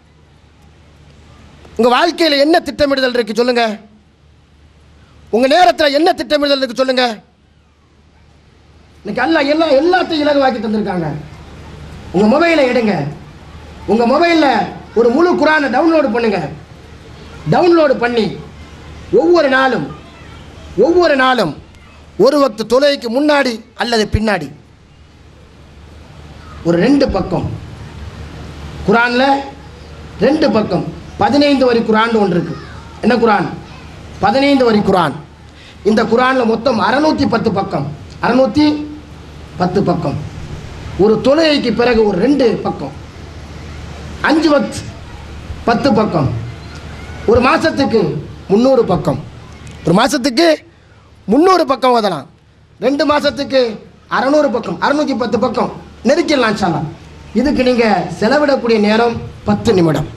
உங்கள் வாழ்க்கையில் என்ன திட்டமிடுதல் இருக்கு சொல்லுங்க உங்கள் நேரத்தில் என்ன திட்டமிடுதல் இருக்கு சொல்லுங்க இன்னைக்கு எல்லாம் எல்லா எல்லாத்தையும் இலகுவாக்கி தந்திருக்காங்க உங்கள் மொபைலை எடுங்க உங்கள் மொபைலில் ஒரு முழு குரானை டவுன்லோடு பண்ணுங்க டவுன்லோடு பண்ணி ஒவ்வொரு நாளும் ஒவ்வொரு நாளும் ஒரு வக்து தொலைக்கு முன்னாடி அல்லது பின்னாடி ஒரு ரெண்டு பக்கம் குரானில் ரெண்டு பக்கம் பதினைந்து வரி குரான் ஒன்று இருக்கு என்ன குரான் பதினைந்து வரி குரான் இந்த குரானில் மொத்தம் அறநூற்றி பத்து பக்கம் அறநூற்றி பத்து பக்கம் ஒரு தொழுகைக்கு பிறகு ஒரு ரெண்டு பக்கம் அஞ்சு வக்த் பத்து பக்கம் ஒரு மாதத்துக்கு முந்நூறு பக்கம் ஒரு மாதத்துக்கு முந்நூறு பக்கம் ஓதலாம் ரெண்டு மாதத்துக்கு அறநூறு பக்கம் அறநூற்றி பத்து பக்கம் நெருக்கிடலாம் சாலாம் இதுக்கு நீங்கள் செலவிடக்கூடிய நேரம் பத்து நிமிடம்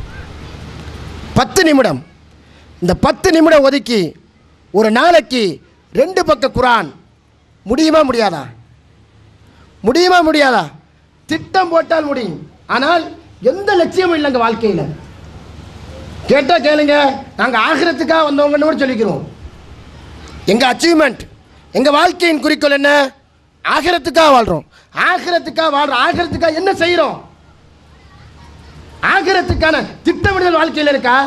பத்து நிமிடம் இந்த பத்து நிமிடம் ஒதுக்கி ஒரு நாளைக்கு ரெண்டு பக்க குரான் முடியுமா முடியாதா முடியுமா முடியாதா திட்டம் போட்டால் முடியும் ஆனால் எந்த லட்சியமும் இல்லைங்க வாழ்க்கையில் கேட்டால் கேளுங்க நாங்கள் ஆகிறதுக்காக வந்தவங்கன்னு கூட சொல்லிக்கிறோம் எங்கள் அச்சீவ்மெண்ட் எங்கள் வாழ்க்கையின் குறிக்கோள் என்ன ஆகிறதுக்காக வாழ்கிறோம் ஆகிறதுக்காக வாழ்கிறோம் ஆகிறதுக்காக என்ன செய்கிறோம் ஆகிறதுக்கான திட்டமிடல் வாழ்க்கையில் இருக்கா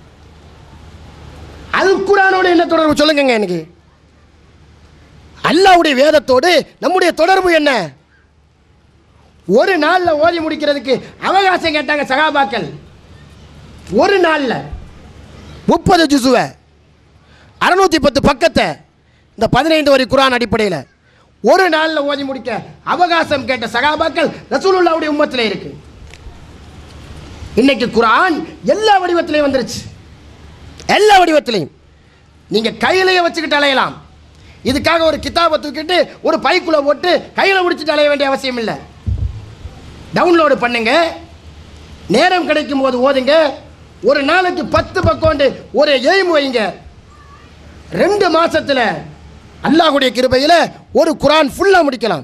அது குரானோட என்ன தொடர்பு சொல்லுங்க எனக்கு அல்லாவுடைய வேதத்தோடு நம்முடைய தொடர்பு என்ன ஒரு நாளில் ஓதி முடிக்கிறதுக்கு அவகாசம் கேட்டாங்க சகாபாக்கள் ஒரு நாளில் முப்பது ஜுசுவை அறுநூத்தி பத்து பக்கத்தை இந்த பதினைந்து வரி குரான் அடிப்படையில் ஒரு நாளில் ஓதி முடிக்க அவகாசம் கேட்ட சகாபாக்கள் ரசூலுல்லாவுடைய உம்மத்தில் இருக்கு இன்னைக்கு குரான் எல்லா வடிவத்திலையும் வந்துருச்சு எல்லா வடிவத்திலையும் நீங்கள் கையிலேயே வச்சுக்கிட்டு அலையலாம் இதுக்காக ஒரு கிதாபை தூக்கிட்டு ஒரு பைக்குள்ளே போட்டு கையில் முடிச்சுட்டு அலைய வேண்டிய அவசியம் இல்லை டவுன்லோடு பண்ணுங்க நேரம் கிடைக்கும் போது ஓதுங்க ஒரு நாளைக்கு பத்து பக்கோண்டு ஒரு எய்ம் வைங்க ரெண்டு மாசத்துல அல்லாஹ்வுடைய கிருபையில் ஒரு குரான் ஃபுல்லாக முடிக்கலாம்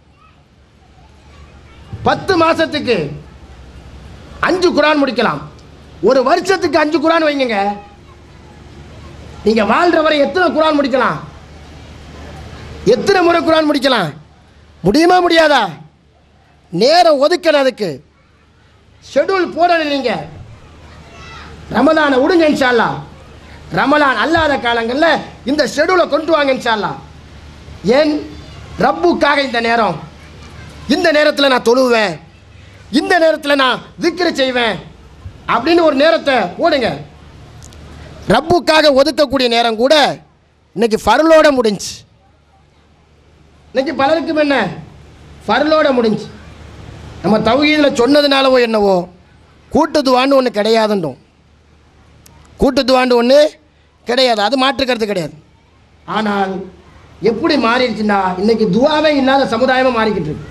பத்து மாசத்துக்கு அஞ்சு குரான் முடிக்கலாம் ஒரு வருஷத்துக்கு அஞ்சு குரான் வைங்க நீங்க வாழ்ற வரை எத்தனை குரான் முடிக்கலாம் எத்தனை முறை குரான் முடிக்கலாம் முடியுமா முடியாதா நேரம் ஒதுக்கணும் அதுக்கு ஷெட்யூல் போடணும் நீங்க ரமலானை விடுங்க இன்ஷால்லா ரமலான் அல்லாத காலங்களில் இந்த ஷெட்யூலை கொண்டு வாங்க இன்ஷால்லா ஏன் ரப்புக்காக இந்த நேரம் இந்த நேரத்தில் நான் தொழுவேன் இந்த நேரத்தில் நான் திக்ரு செய்வேன் அப்படின்னு ஒரு நேரத்தை போடுங்க ரப்புக்காக ஒதுக்கக்கூடிய நேரம் கூட இன்னைக்கு ஃபர்லோட முடிஞ்சு இன்னைக்கு பலருக்கும் என்ன ஃபர்லோட முடிஞ்சு நம்ம தௌஹீதில் சொன்னதுனாலவோ என்னவோ கூட்டுதுவான்னு ஒன்று கிடையாதுன்றோம் கூட்டுதுவான்னு ஒன்று கிடையாது அது மாற்றுக்கிறது கிடையாது ஆனால் எப்படி மாறிடுச்சுன்னா இன்னைக்கு துவாவே இல்லாத சமுதாயமாக மாறிக்கிட்டு இருக்கு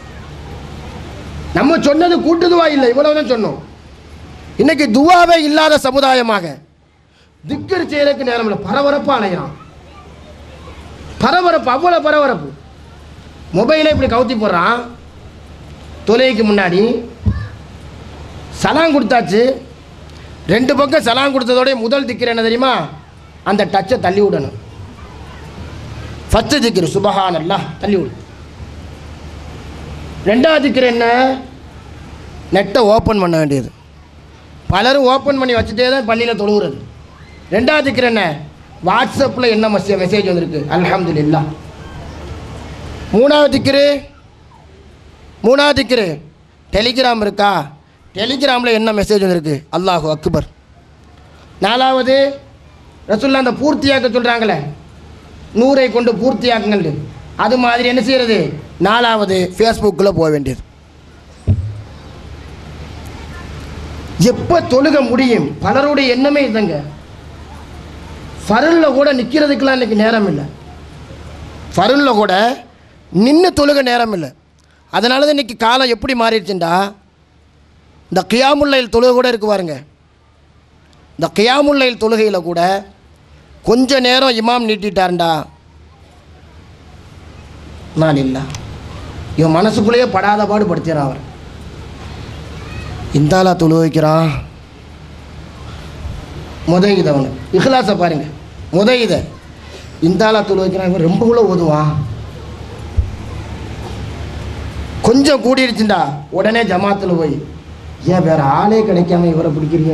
நம்ம சொன்னது கூட்டுதுவா இல்லை இவ்வளவுதான் சொன்னோம் இன்னைக்கு துவாவே இல்லாத சமுதாயமாக திக்கர் செய்யறதுக்கு நேரம் இல்லை பரபரப்பாக அலைகிறான் பரபரப்பு அவ்வளோ பரபரப்பு மொபைலை இப்படி கவுத்தி போடுறான் தொலைக்கு முன்னாடி சலாம் கொடுத்தாச்சு ரெண்டு பக்கம் சலாம் கொடுத்ததோட முதல் திக்கிற என்ன தெரியுமா அந்த டச்சை தள்ளி விடணும் ஃபஸ்ட்டு திக்கிற சுபஹான் அல்லாஹ் தள்ளி விடு ரெண்டாவது திக்கிற என்ன நெட்டை ஓப்பன் பண்ண வேண்டியது பலரும் ஓப்பன் பண்ணி வச்சுட்டே தான் பள்ளியில் தொழுகிறது ரெண்டாவது திக்கிற என்ன வாட்ஸ்அப்பில் என்ன மெசே மெசேஜ் வந்திருக்கு அல்ஹம்துலில்லாஹ் மூணாவது திக்கிரு மூணாவது திக்கிரு டெலிகிராம் இருக்கா டெலிகிராமில் என்ன மெசேஜ் வந்திருக்கு அல்லாஹு அக்பர் நாலாவது ரசுல்லா அந்த பூர்த்தியாக்க சொல்கிறாங்களே நூறை கொண்டு பூர்த்தியாக்குங்கள் அது மாதிரி என்ன செய்யறது நாலாவது ஃபேஸ்புக்கில் போக வேண்டியது எப்போ தொழுக முடியும் பலருடைய எண்ணமே இதுங்க ஃபருளில் கூட நிற்கிறதுக்கெலாம் இன்னைக்கு நேரம் இல்லை ஃபருளில் கூட நின்று தொழுக நேரம் இல்லை அதனால தான் இன்றைக்கி காலம் எப்படி மாறிடுச்சுண்டா இந்த கியாமுல்லையில் தொழுகை கூட இருக்கு பாருங்க இந்த கியாமுல்லையில் தொழுகையில் கூட கொஞ்ச நேரம் இமாம் நீட்டிட்டாருண்டா நான் இல்லை இவன் மனசுக்குள்ளேயே படாத பாடு படுத்திடுறான் அவர் இந்தாலா தொழு வைக்கிறான் முத இதை அவனு இஹ்லாஸை பாருங்க முத இதை இந்தாலா தொழு வைக்கிறான் இவன் ரொம்ப கூட ஓதுவான் கொஞ்சம் கூடிருச்சுண்டா உடனே ஜமாத்தில் போய் ஏன் வேற ஆளே கிடைக்காம இவரை பிடிக்கிறீங்க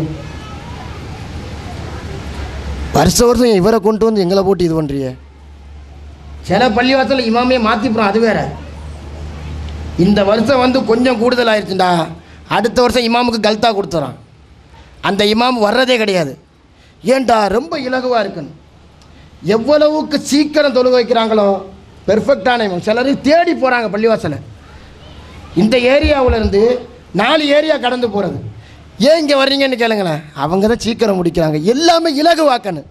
வருஷ வருஷம் இவரை கொண்டு வந்து எங்களை போட்டு இது பண்ணுறிய சில பள்ளிவாசல் இமாமே மாற்றிப்புறோம் அது வேற இந்த வருஷம் வந்து கொஞ்சம் கூடுதல் ஆயிடுச்சுண்டா அடுத்த வருஷம் இமாமுக்கு கல்தா கொடுத்துறான் அந்த இமாம் வர்றதே கிடையாது ஏன்டா ரொம்ப இலகுவாக இருக்குன்னு எவ்வளவுக்கு சீக்கிரம் தொழுக வைக்கிறாங்களோ பெர்ஃபெக்டான இமாம் சிலர் தேடி போகிறாங்க பள்ளிவாசலை இந்த ஏரியாவுல இருந்து நாலு ஏரியா கடந்து போகிறது ஏன் இங்கே வர்றீங்கன்னு கேளுங்களேன் அவங்க தான் சீக்கிரம் முடிக்கிறாங்க எல்லாமே இலகுவாக்கணும்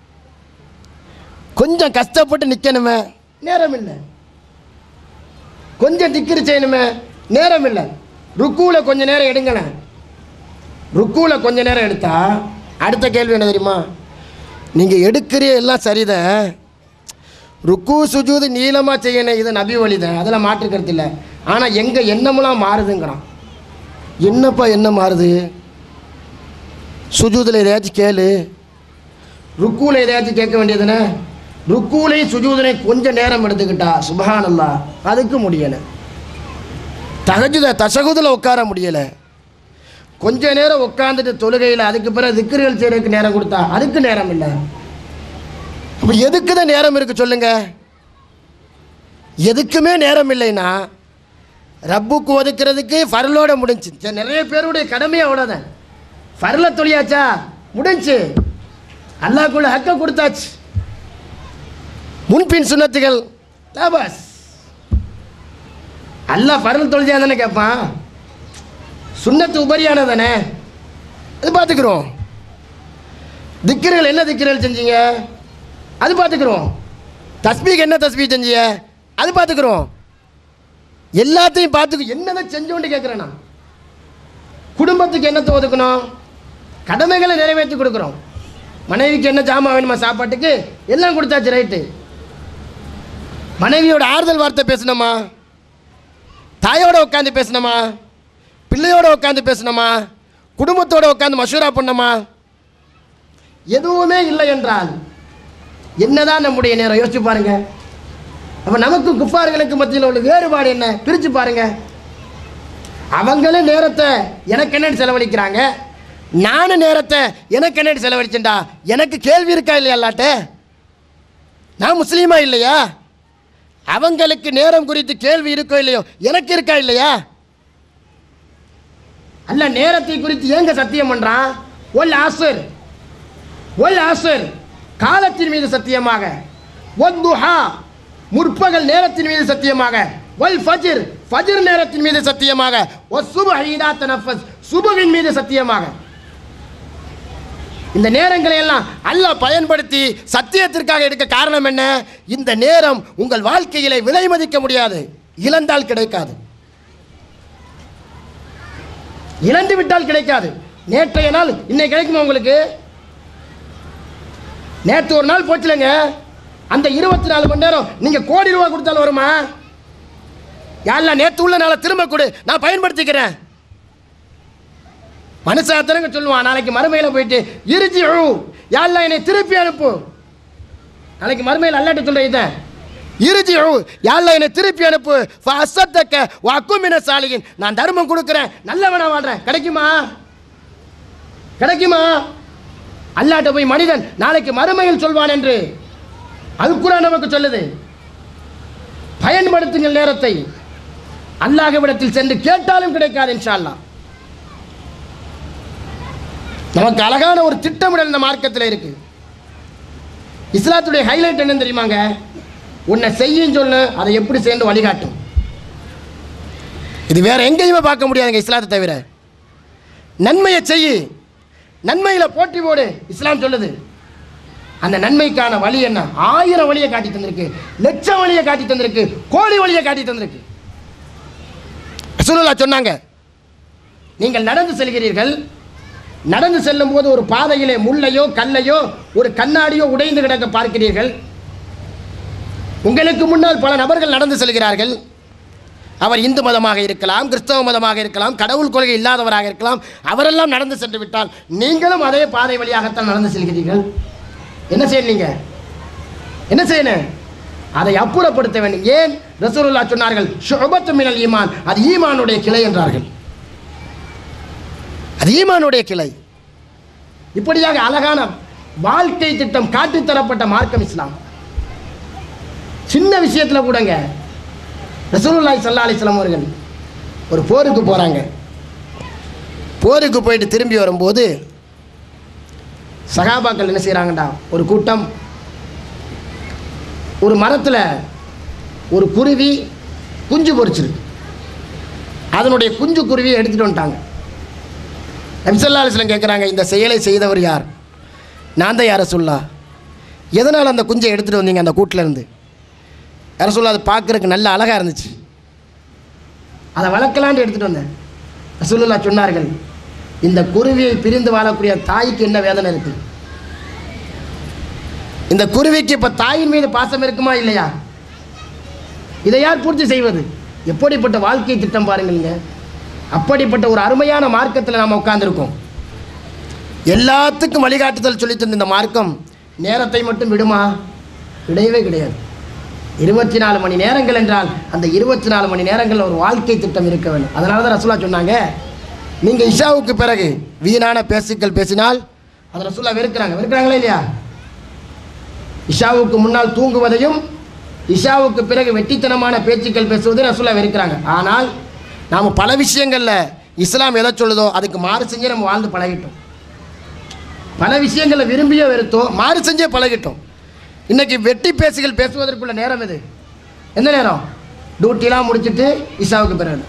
கொஞ்சம் கஷ்டப்பட்டு நிற்கணுமே நேரம் இல்லை கொஞ்சம் திக்கிரி செய்யணுமே நேரம் இல்லை ருக்கூவில் கொஞ்ச நேரம் எடுங்களேன் ருக்கூவில் கொஞ்ச நேரம் எடுத்தா அடுத்த கேள்வி என்ன தெரியுமா நீங்கள் எடுக்கிறிய எல்லாம் சரிதான் ருக்கு சுஜூது நீளமாக செய்யணும் இது நபி வழிதான் அதில் மாற்றுக்கிறது இல்லை ஆனால் எங்கள் எண்ணமெல்லாம் மாறுதுங்கிறான் என்னப்பா என்ன மாறுது சுஜூதில் எதையாச்சும் கேளு ருக்கூவில் எதையாச்சும் கேட்க வேண்டியதுனே ருக்கூலையும் சுஜூதனையும் கொஞ்சம் நேரம் எடுத்துக்கிட்டா சுபஹானல்லா அதுக்கு முடியலை தகஜுத தசகுதில் உட்கார முடியலை கொஞ்ச நேரம் உட்காந்துட்டு தொழுகையில் அதுக்கு பிறகு திக்கிர்கள் செய்யறதுக்கு நேரம் கொடுத்தா அதுக்கு நேரம் இல்லை அப்போ எதுக்கு தான் நேரம் இருக்கு சொல்லுங்க எதுக்குமே நேரம் இல்லைன்னா ரப்புக்கு ஒதுக்கிறதுக்கு ஃபர்லோட முடிஞ்சு சரி, நிறைய பேருடைய கடமையை அவ்வளோதான் ஃபர்ல தொழியாச்சா முடிஞ்சு அல்லாக்குள்ள ஹக்க கொடுத்தாச்சு முன்பின் சுண்ணத்துகள் லாபாஸ் அல்லாஹ் ஃபர்ல் தொழுதியா தானே கேட்பான் சுண்ணத்து உபரியானதானே அது பார்த்துக்குறோம் திக்கிர்கள் என்ன திக்கிரல் செஞ்சீங்க அது பார்த்துக்குறோம் தஸ்பீக் என்ன தஸ்பீக் செஞ்சீங்க அது பார்த்துக்குறோம் எல்லாத்தையும் பார்த்துக்கு என்னதான் செஞ்சோன்னு கேட்குறேன் நான் குடும்பத்துக்கு என்னத்தை ஒதுக்கணும் கடமைகளை நிறைவேற்றி கொடுக்குறோம் மனைவிக்கு என்ன ஜாமான் வேணுமா சாப்பாட்டுக்கு எல்லாம் கொடுத்தாச்சு ரைட்டு மனைவியோட ஆறுதல் வார்த்தை பேசணுமா தாயோட உட்காந்து பேசணுமா பிள்ளையோட உட்காந்து பேசணுமா குடும்பத்தோட உட்காந்து மசூரா பண்ணணுமா எதுவுமே இல்லை என்றால் என்னதான் நம்முடைய நேரம் யோசிச்சு பாருங்க அப்ப நமக்கு குப்பார்களுக்கு மத்தியில் உள்ள வேறுபாடு என்ன பிரிச்சு பாருங்க அவங்களே நேரத்தை எனக்கு என்னன்னு செலவழிக்கிறாங்க நானும் நேரத்தை எனக்கு என்னன்னு செலவழிச்சேன்டா எனக்கு கேள்வி இருக்கா இல்லையா அல்லாட்ட நான் முஸ்லீமா இல்லையா அவங்களுக்கு நேரம் குறித்து கேள்வி இருக்கோ இல்லையோ எனக்கு இருக்கா இல்லையா அல்ல நேரத்தை குறித்து ஏங்க சத்தியம் பண்றான் ஒல் ஆசர் ஒல் ஆசர் காலத்தின் மீது சத்தியமாக ஒத்துஹா முற்பகல் நேரத்தின் மீது சத்தியமாக வல் ஃபஜ்ர் ஃபஜ்ர் நேரத்தின் மீது சத்தியமாக வஸ்ஸுபஹ இதா தனஃபஸ் சுபஹின் மீது சத்தியமாக இந்த நேரங்களை எல்லாம் அல்லாஹ் பயன்படுத்தி சத்தியத்திற்காக எடுக்க காரணம் என்ன இந்த நேரம் உங்கள் வாழ்க்கையிலே விலை மதிக்க முடியாது இழந்தால் கிடைக்காது இழந்து விட்டால் கிடைக்காது நேற்றைய நாள் இன்னைக்கு கிடைக்குமா உங்களுக்கு நேற்று ஒரு நாள் போச்சுலங்க அந்த இருபத்தி நாலு மணி நேரம் நீங்கள் கோடி ரூபா கொடுத்தாலும் வருமா யாரில் நேற்று உள்ள நாளை திரும்ப கொடு நான் பயன்படுத்திக்கிறேன் மனுஷாத்திரங்க சொல்லுவான் நாளைக்கு மறுமையில் போயிட்டு இருச்சி யாரில் என்னை திருப்பி அனுப்பு நாளைக்கு மறுமையில் அல்லாட்ட சொல்ற இதான் இருஜி யாரில் என்னை திருப்பி அனுப்பு அசத்தக்க வாக்குமின சாலியின் நான் தர்மம் கொடுக்குறேன் நல்லவனா வாழ்றேன் கிடைக்குமா கிடைக்குமா அல்லாட்ட போய் மனிதன் நாளைக்கு மறுமையில் சொல்வான் என்று அல்குரான் நமக்கு சொல்லுது பயன்படுத்துங்கள் நேரத்தை அல்லாஹ்விடத்தில் சென்று கேட்டாலும் கிடைக்காது இன்ஷா அல்லாஹ் நமக்கு அழகான ஒரு திட்டமிடல் இந்த மார்க்கத்தில் இருக்கு இஸ்லாத்துடைய ஹைலைட் என்னன்னு தெரியுமாங்க உன்னை செய்யும் சொல்லு அதை எப்படி சேர்ந்து வழிகாட்டும் இது வேற எங்கேயுமே பார்க்க முடியாதுங்க இஸ்லாத்தை தவிர நன்மையை செய்யு நன்மையில் போட்டி போடு இஸ்லாம் சொல்லுது அந்த நன்மைக்கான வழி என்ன ஆயிரம் வழியை காட்டி தந்திருக்கு லட்சம் வழியை காட்டி தந்திருக்கு கோடி வழியை காட்டி தந்திருக்கு ரசூலுல்லாஹ் சொன்னாங்க நீங்கள் நடந்து செல்கிறீர்கள் நடந்து செல்லும் போது ஒரு பாதையிலே முள்ளையோ கல்லையோ ஒரு கண்ணாடியோ உடைந்து கிடக்க பார்க்கிறீர்கள் உங்களுக்கு முன்னால் பல நபர்கள் நடந்து செல்கிறார்கள் அவர் இந்து மதமாக இருக்கலாம் கிறிஸ்தவ மதமாக இருக்கலாம் கடவுள் கொள்கை இல்லாதவராக இருக்கலாம் அவரெல்லாம் நடந்து சென்று விட்டால் நீங்களும் அதே பாதை வழியாகத்தான் நடந்து செல்கிறீர்கள் என்ன செய்யறீங்க என்ன செய்யணும் அதை அப்புறப்படுத்த வேண்டும் ஏன் ரசூலுல்லா சொன்னார்கள் ஷுபத்து மினல் ஈமான் அது ஈமானுடைய கிளை என்றார்கள் அது ஈமானுடைய கிளை இப்படியாக அழகான வாழ்க்கை திட்டம் காட்டித் தரப்பட்ட மார்க்கம் இஸ்லாம் சின்ன விஷயத்தில் கூடங்க ரசூலுல்லாஹி ஸல்லல்லாஹு அலைஹி வஸல்லம் அவர்கள் ஒரு போருக்கு போகிறாங்க போருக்கு போயிட்டு திரும்பி வரும்போது சகாபாக்கள் என்ன செய்கிறாங்கடா ஒரு கூட்டம் ஒரு மரத்தில் ஒரு குருவி குஞ்சு பொரிச்சிருக்கு அதனுடைய குஞ்சு குருவியை எடுத்துகிட்டு வந்துட்டாங்க நபிசல்லா அலிஸ்லம் கேட்குறாங்க இந்த செயலை செய்தவர் யார் நான் தான் யாரை சொல்லா எதனால் அந்த குஞ்சை எடுத்துகிட்டு வந்தீங்க அந்த கூட்டில் இருந்து யாரை சொல்ல அது பார்க்குறதுக்கு நல்ல அழகாக இருந்துச்சு அதை வளர்க்கலான்ட்டு எடுத்துகிட்டு வந்தேன் ரசூலுல்லா சொன்னார்கள் இந்த குருவியை பிரிந்து வாழக்கூடிய தாய்க்கு என்ன வேதனை இருக்குது இந்த குருவிக்கு இப்போ தாயின் மீது பாசம் இருக்குமா இல்லையா இதை யார் பூர்த்தி செய்வது எப்படிப்பட்ட வாழ்க்கை திட்டம் பாருங்கள்ங்க அப்படிப்பட்ட ஒரு அருமையான மார்க்கத்தில் நாம் உட்கார்ந்துருக்கோம் எல்லாத்துக்கும் வழிகாட்டுதல் சொல்லித் தந்த இந்த மார்க்கம் நேரத்தை மட்டும் விடுமா கிடையவே கிடையாது இருபத்தி நாலு மணி நேரங்கள் என்றால் அந்த இருபத்தி நாலு மணி நேரங்களில் ஒரு வாழ்க்கை திட்டம் இருக்க வேண்டும் அதனால தான் ரசூலா சொன்னாங்க நீங்கள் இஷாவுக்கு பிறகு வீணான பேசுக்கள் பேசினால் அதை ரசூலா வெறுக்கிறாங்க வெறுக்கிறாங்களா இல்லையா இஷாவுக்கு முன்னால் தூங்குவதையும் இஷாவுக்கு பிறகு வெட்டித்தனமான பேச்சுக்கள் பேசுவதையும் ரசூலா வெறுக்கிறாங்க ஆனால் நாம் பல விஷயங்களில் இஸ்லாம் எதை சொல்லுதோ அதுக்கு மாறு செஞ்சே நம்ம வாழ்ந்து பழகிட்டோம் பல விஷயங்களை விரும்பியோ வெறுத்தோ மாறு செஞ்சே பழகிட்டோம் இன்னைக்கு வெட்டி பேசுகள் பேசுவதற்குள்ள நேரம் இது எந்த நேரம் டியூட்டிலாம் முடிச்சிட்டு இஷாவுக்கு பிறகு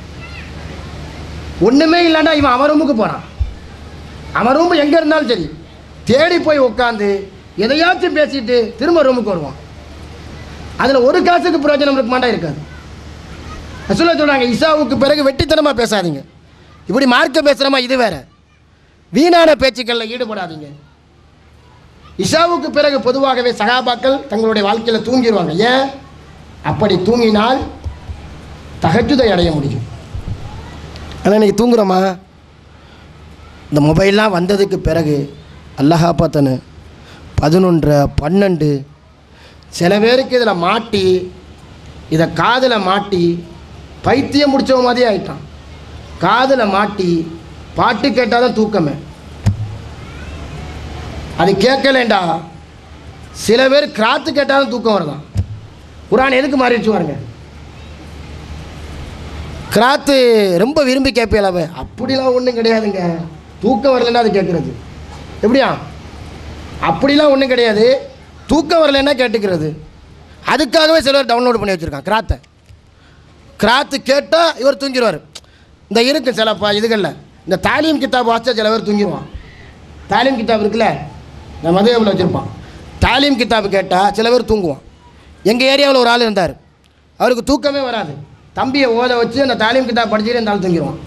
ஒன்றுமே இல்லைன்னா இவன் அவன் ரூமுக்கு போகிறான் அவன் ரூம் எங்கே இருந்தாலும் சரி தேடி போய் உட்காந்து எதையாச்சும் பேசிட்டு திரும்ப ரூமுக்கு வருவான் அதில் ஒரு காசுக்கு பிரயோஜனம் இருக்க மாட்டா இருக்காது சொல்ல சொல்கிறாங்க இசாவுக்கு பிறகு வெட்டித்தனமாக பேசாதீங்க இப்படி மார்க்க பேசுகிறமா இது வேற வீணான பேச்சுக்களில் ஈடுபடாதீங்க இஷாவுக்கு பிறகு பொதுவாகவே சகாபாக்கள் தங்களுடைய வாழ்க்கையில் தூங்கிடுவாங்க ஏன் அப்படி தூங்கினால் தகஜுதை அடைய முடியும் ஆனால் இன்றைக்கி தூங்குறோமா இந்த மொபைல்லாம் வந்ததுக்கு பிறகு அல்லஹா பார்த்தனு பதினொன்றரை பன்னெண்டு சில பேருக்கு இதில் மாட்டி இதை காதில் மாட்டி பைத்தியம் முடிச்சவ மாதிரியே ஆயிட்டான் காதில் மாட்டி பாட்டு கேட்டால் தான் தூக்கமே அது கேட்கலேண்டா சில பேர் கிராத்து கேட்டாலும் தூக்கம் வருதான் குரான் எதுக்கு மாறிடுச்சு பாருங்க கிராத்து ரொம்ப விரும்பி கேட்பேலாவே அப்படிலாம் ஒன்றும் கிடையாதுங்க தூக்கம் வரலைன்னா அது கேட்குறது எப்படியா அப்படிலாம் ஒன்றும் கிடையாது தூக்கம் வரலைன்னா கேட்டுக்கிறது அதுக்காகவே சிலர் டவுன்லோட் பண்ணி வச்சுருக்கான் கிராத்தை கிராத்து கேட்டால் இவர் தூங்கிடுவார் இந்த இருக்கு சில ப இதுகளில் இந்த தாலீம் கித்தாப் வாசிச்சா சில பேர் தூங்கிடுவான் தாலீம் கித்தாப் இருக்குல்ல இந்த மதுவில் வச்சுருப்பான் தாலீம் கித்தாப் கேட்டால் சில பேர் தூங்குவான் எங்கள் ஏரியாவில் ஒரு ஆள் இருந்தார் அவருக்கு தூக்கமே வராது தம்பியை ஓத வச்சு அந்த தாலீம் கித்தாப் படிச்சுட்டு இந்த ஆள் தூங்கிடுவான்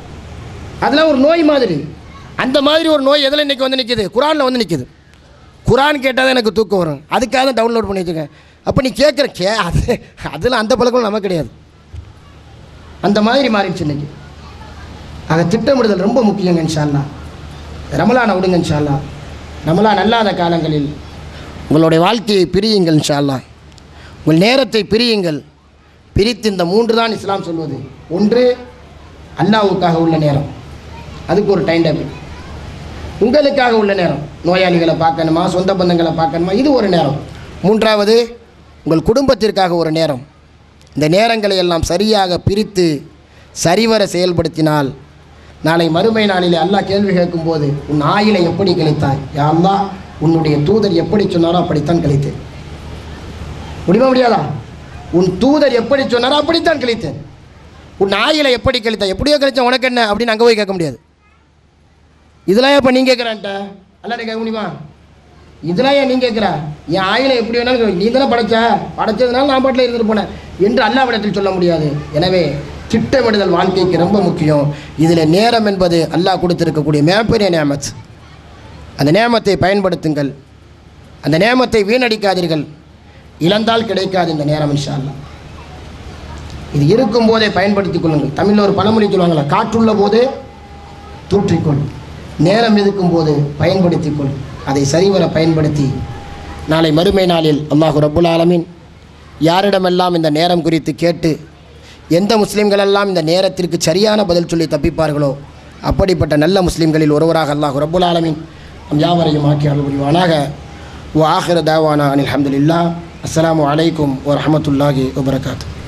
அதெல்லாம் ஒரு நோய் மாதிரி அந்த மாதிரி ஒரு நோய் எதில் இன்றைக்கி வந்து நிற்கிது குரானில் வந்து நிற்கிது குரான் கேட்டால் தான் எனக்கு தூக்கம் வரும் அதுக்காக தான் டவுன்லோட் பண்ணி வச்சுருக்கேன் அப்போ நீ கேட்குற கே அது அதில் அந்த பழக்கம் நமக்கு கிடையாது அந்த மாதிரி மாறிடுச்சு இன்னைக்கு ஆக திட்டமிடுதல் ரொம்ப முக்கியங்க இன்ஷால்லா ரமலானை விடுங்க இன்ஷால்லா ரமலான் அல்லாத காலங்களில் உங்களுடைய வாழ்க்கையை பிரியுங்கள் இன்ஷால்லா உங்கள் நேரத்தை பிரியுங்கள் பிரித்து இந்த மூன்று தான் இஸ்லாம் சொல்வது ஒன்று அல்லாவுக்காக உள்ள நேரம் அதுக்கு ஒரு டைம் டேபிள் உங்களுக்காக உள்ள நேரம் நோயாளிகளை பார்க்கணுமா சொந்த பந்தங்களை பார்க்கணுமா இது ஒரு நேரம் மூன்றாவது உங்கள் குடும்பத்திற்காக ஒரு நேரம் இந்த நேரங்களை எல்லாம் சரியாக பிரித்து சரிவர செயல்படுத்தினால் நாளை மறுமை நாளிலே அல்லாஹ் கேள்வி கேட்கும்போது உன் ஆயிலை எப்படி கழித்தாய் யா அல்லாஹ் உன்னுடைய தூதர் எப்படி சொன்னாரோ அப்படித்தான் கழித்தேன் முடியுமா முடியாதா உன் தூதர் எப்படி சொன்னாரோ அப்படித்தான் கழித்தேன் உன் ஆயிலை எப்படி கழித்தாய் எப்படியோ கழிச்சேன் உனக்கு என்ன அப்படின்னு அங்கே போய் கேட்க முடியாது இதெல்லாம் இப்போ நீ கேட்குறான்ட்ட அல்லாட்ட கேட்க முடியுமா இதெல்லாம் ஏன் நீ கேட்குற என் ஆயிலை எப்படி வேணாலும் கேளு. நீ தானே படைச்ச படைச்சதுனால நான் பாட்டில் இருந்துட்டு போனேன் என்று அல்லாவிடத்தில் சொல்ல முடியாது எனவே திட்டமிடுதல் வாழ்க்கைக்கு ரொம்ப முக்கியம் இதில் நேரம் என்பது அல்லாஹ் கொடுத்திருக்கக்கூடிய மிகப்பெரிய நேமத் அந்த நேமத்தை பயன்படுத்துங்கள் அந்த நேமத்தை வீணடிக்காதீர்கள் இழந்தால் கிடைக்காது இந்த நேரம் இன்ஷா அல்லாஹ் இது இருக்கும் போதே பயன்படுத்திக் கொள்ளுங்கள் தமிழில் ஒரு பழமொழி சொல்லுவாங்களா காற்றுள்ள போதே தூற்றிக்கொள் நேரம் இருக்கும் போது பயன்படுத்திக்கொள் அதை சரிவர பயன்படுத்தி நாளை மறுமை நாளில் அல்லாஹு ரப்புல் ஆலமீன் யாரிடமெல்லாம் இந்த நேரம் குறித்து கேட்டு எந்த முஸ்லீம்களெல்லாம் இந்த நேரத்திற்கு சரியான பதில் சொல்லி தப்பிப்பார்களோ அப்படிப்பட்ட நல்ல முஸ்லீம்களில் ஒருவராக அல்லாஹு ரப்புல் ஆலமீன் நம் யாவரையும் ஆக்கி அருள் புரிவானாக ஓ ஆஹிர தாவானா அனில் அஹமதுல்லா அஸ்ஸலாமு அலைக்கும் வரஹமத்துல்லாஹி வபரகாத்து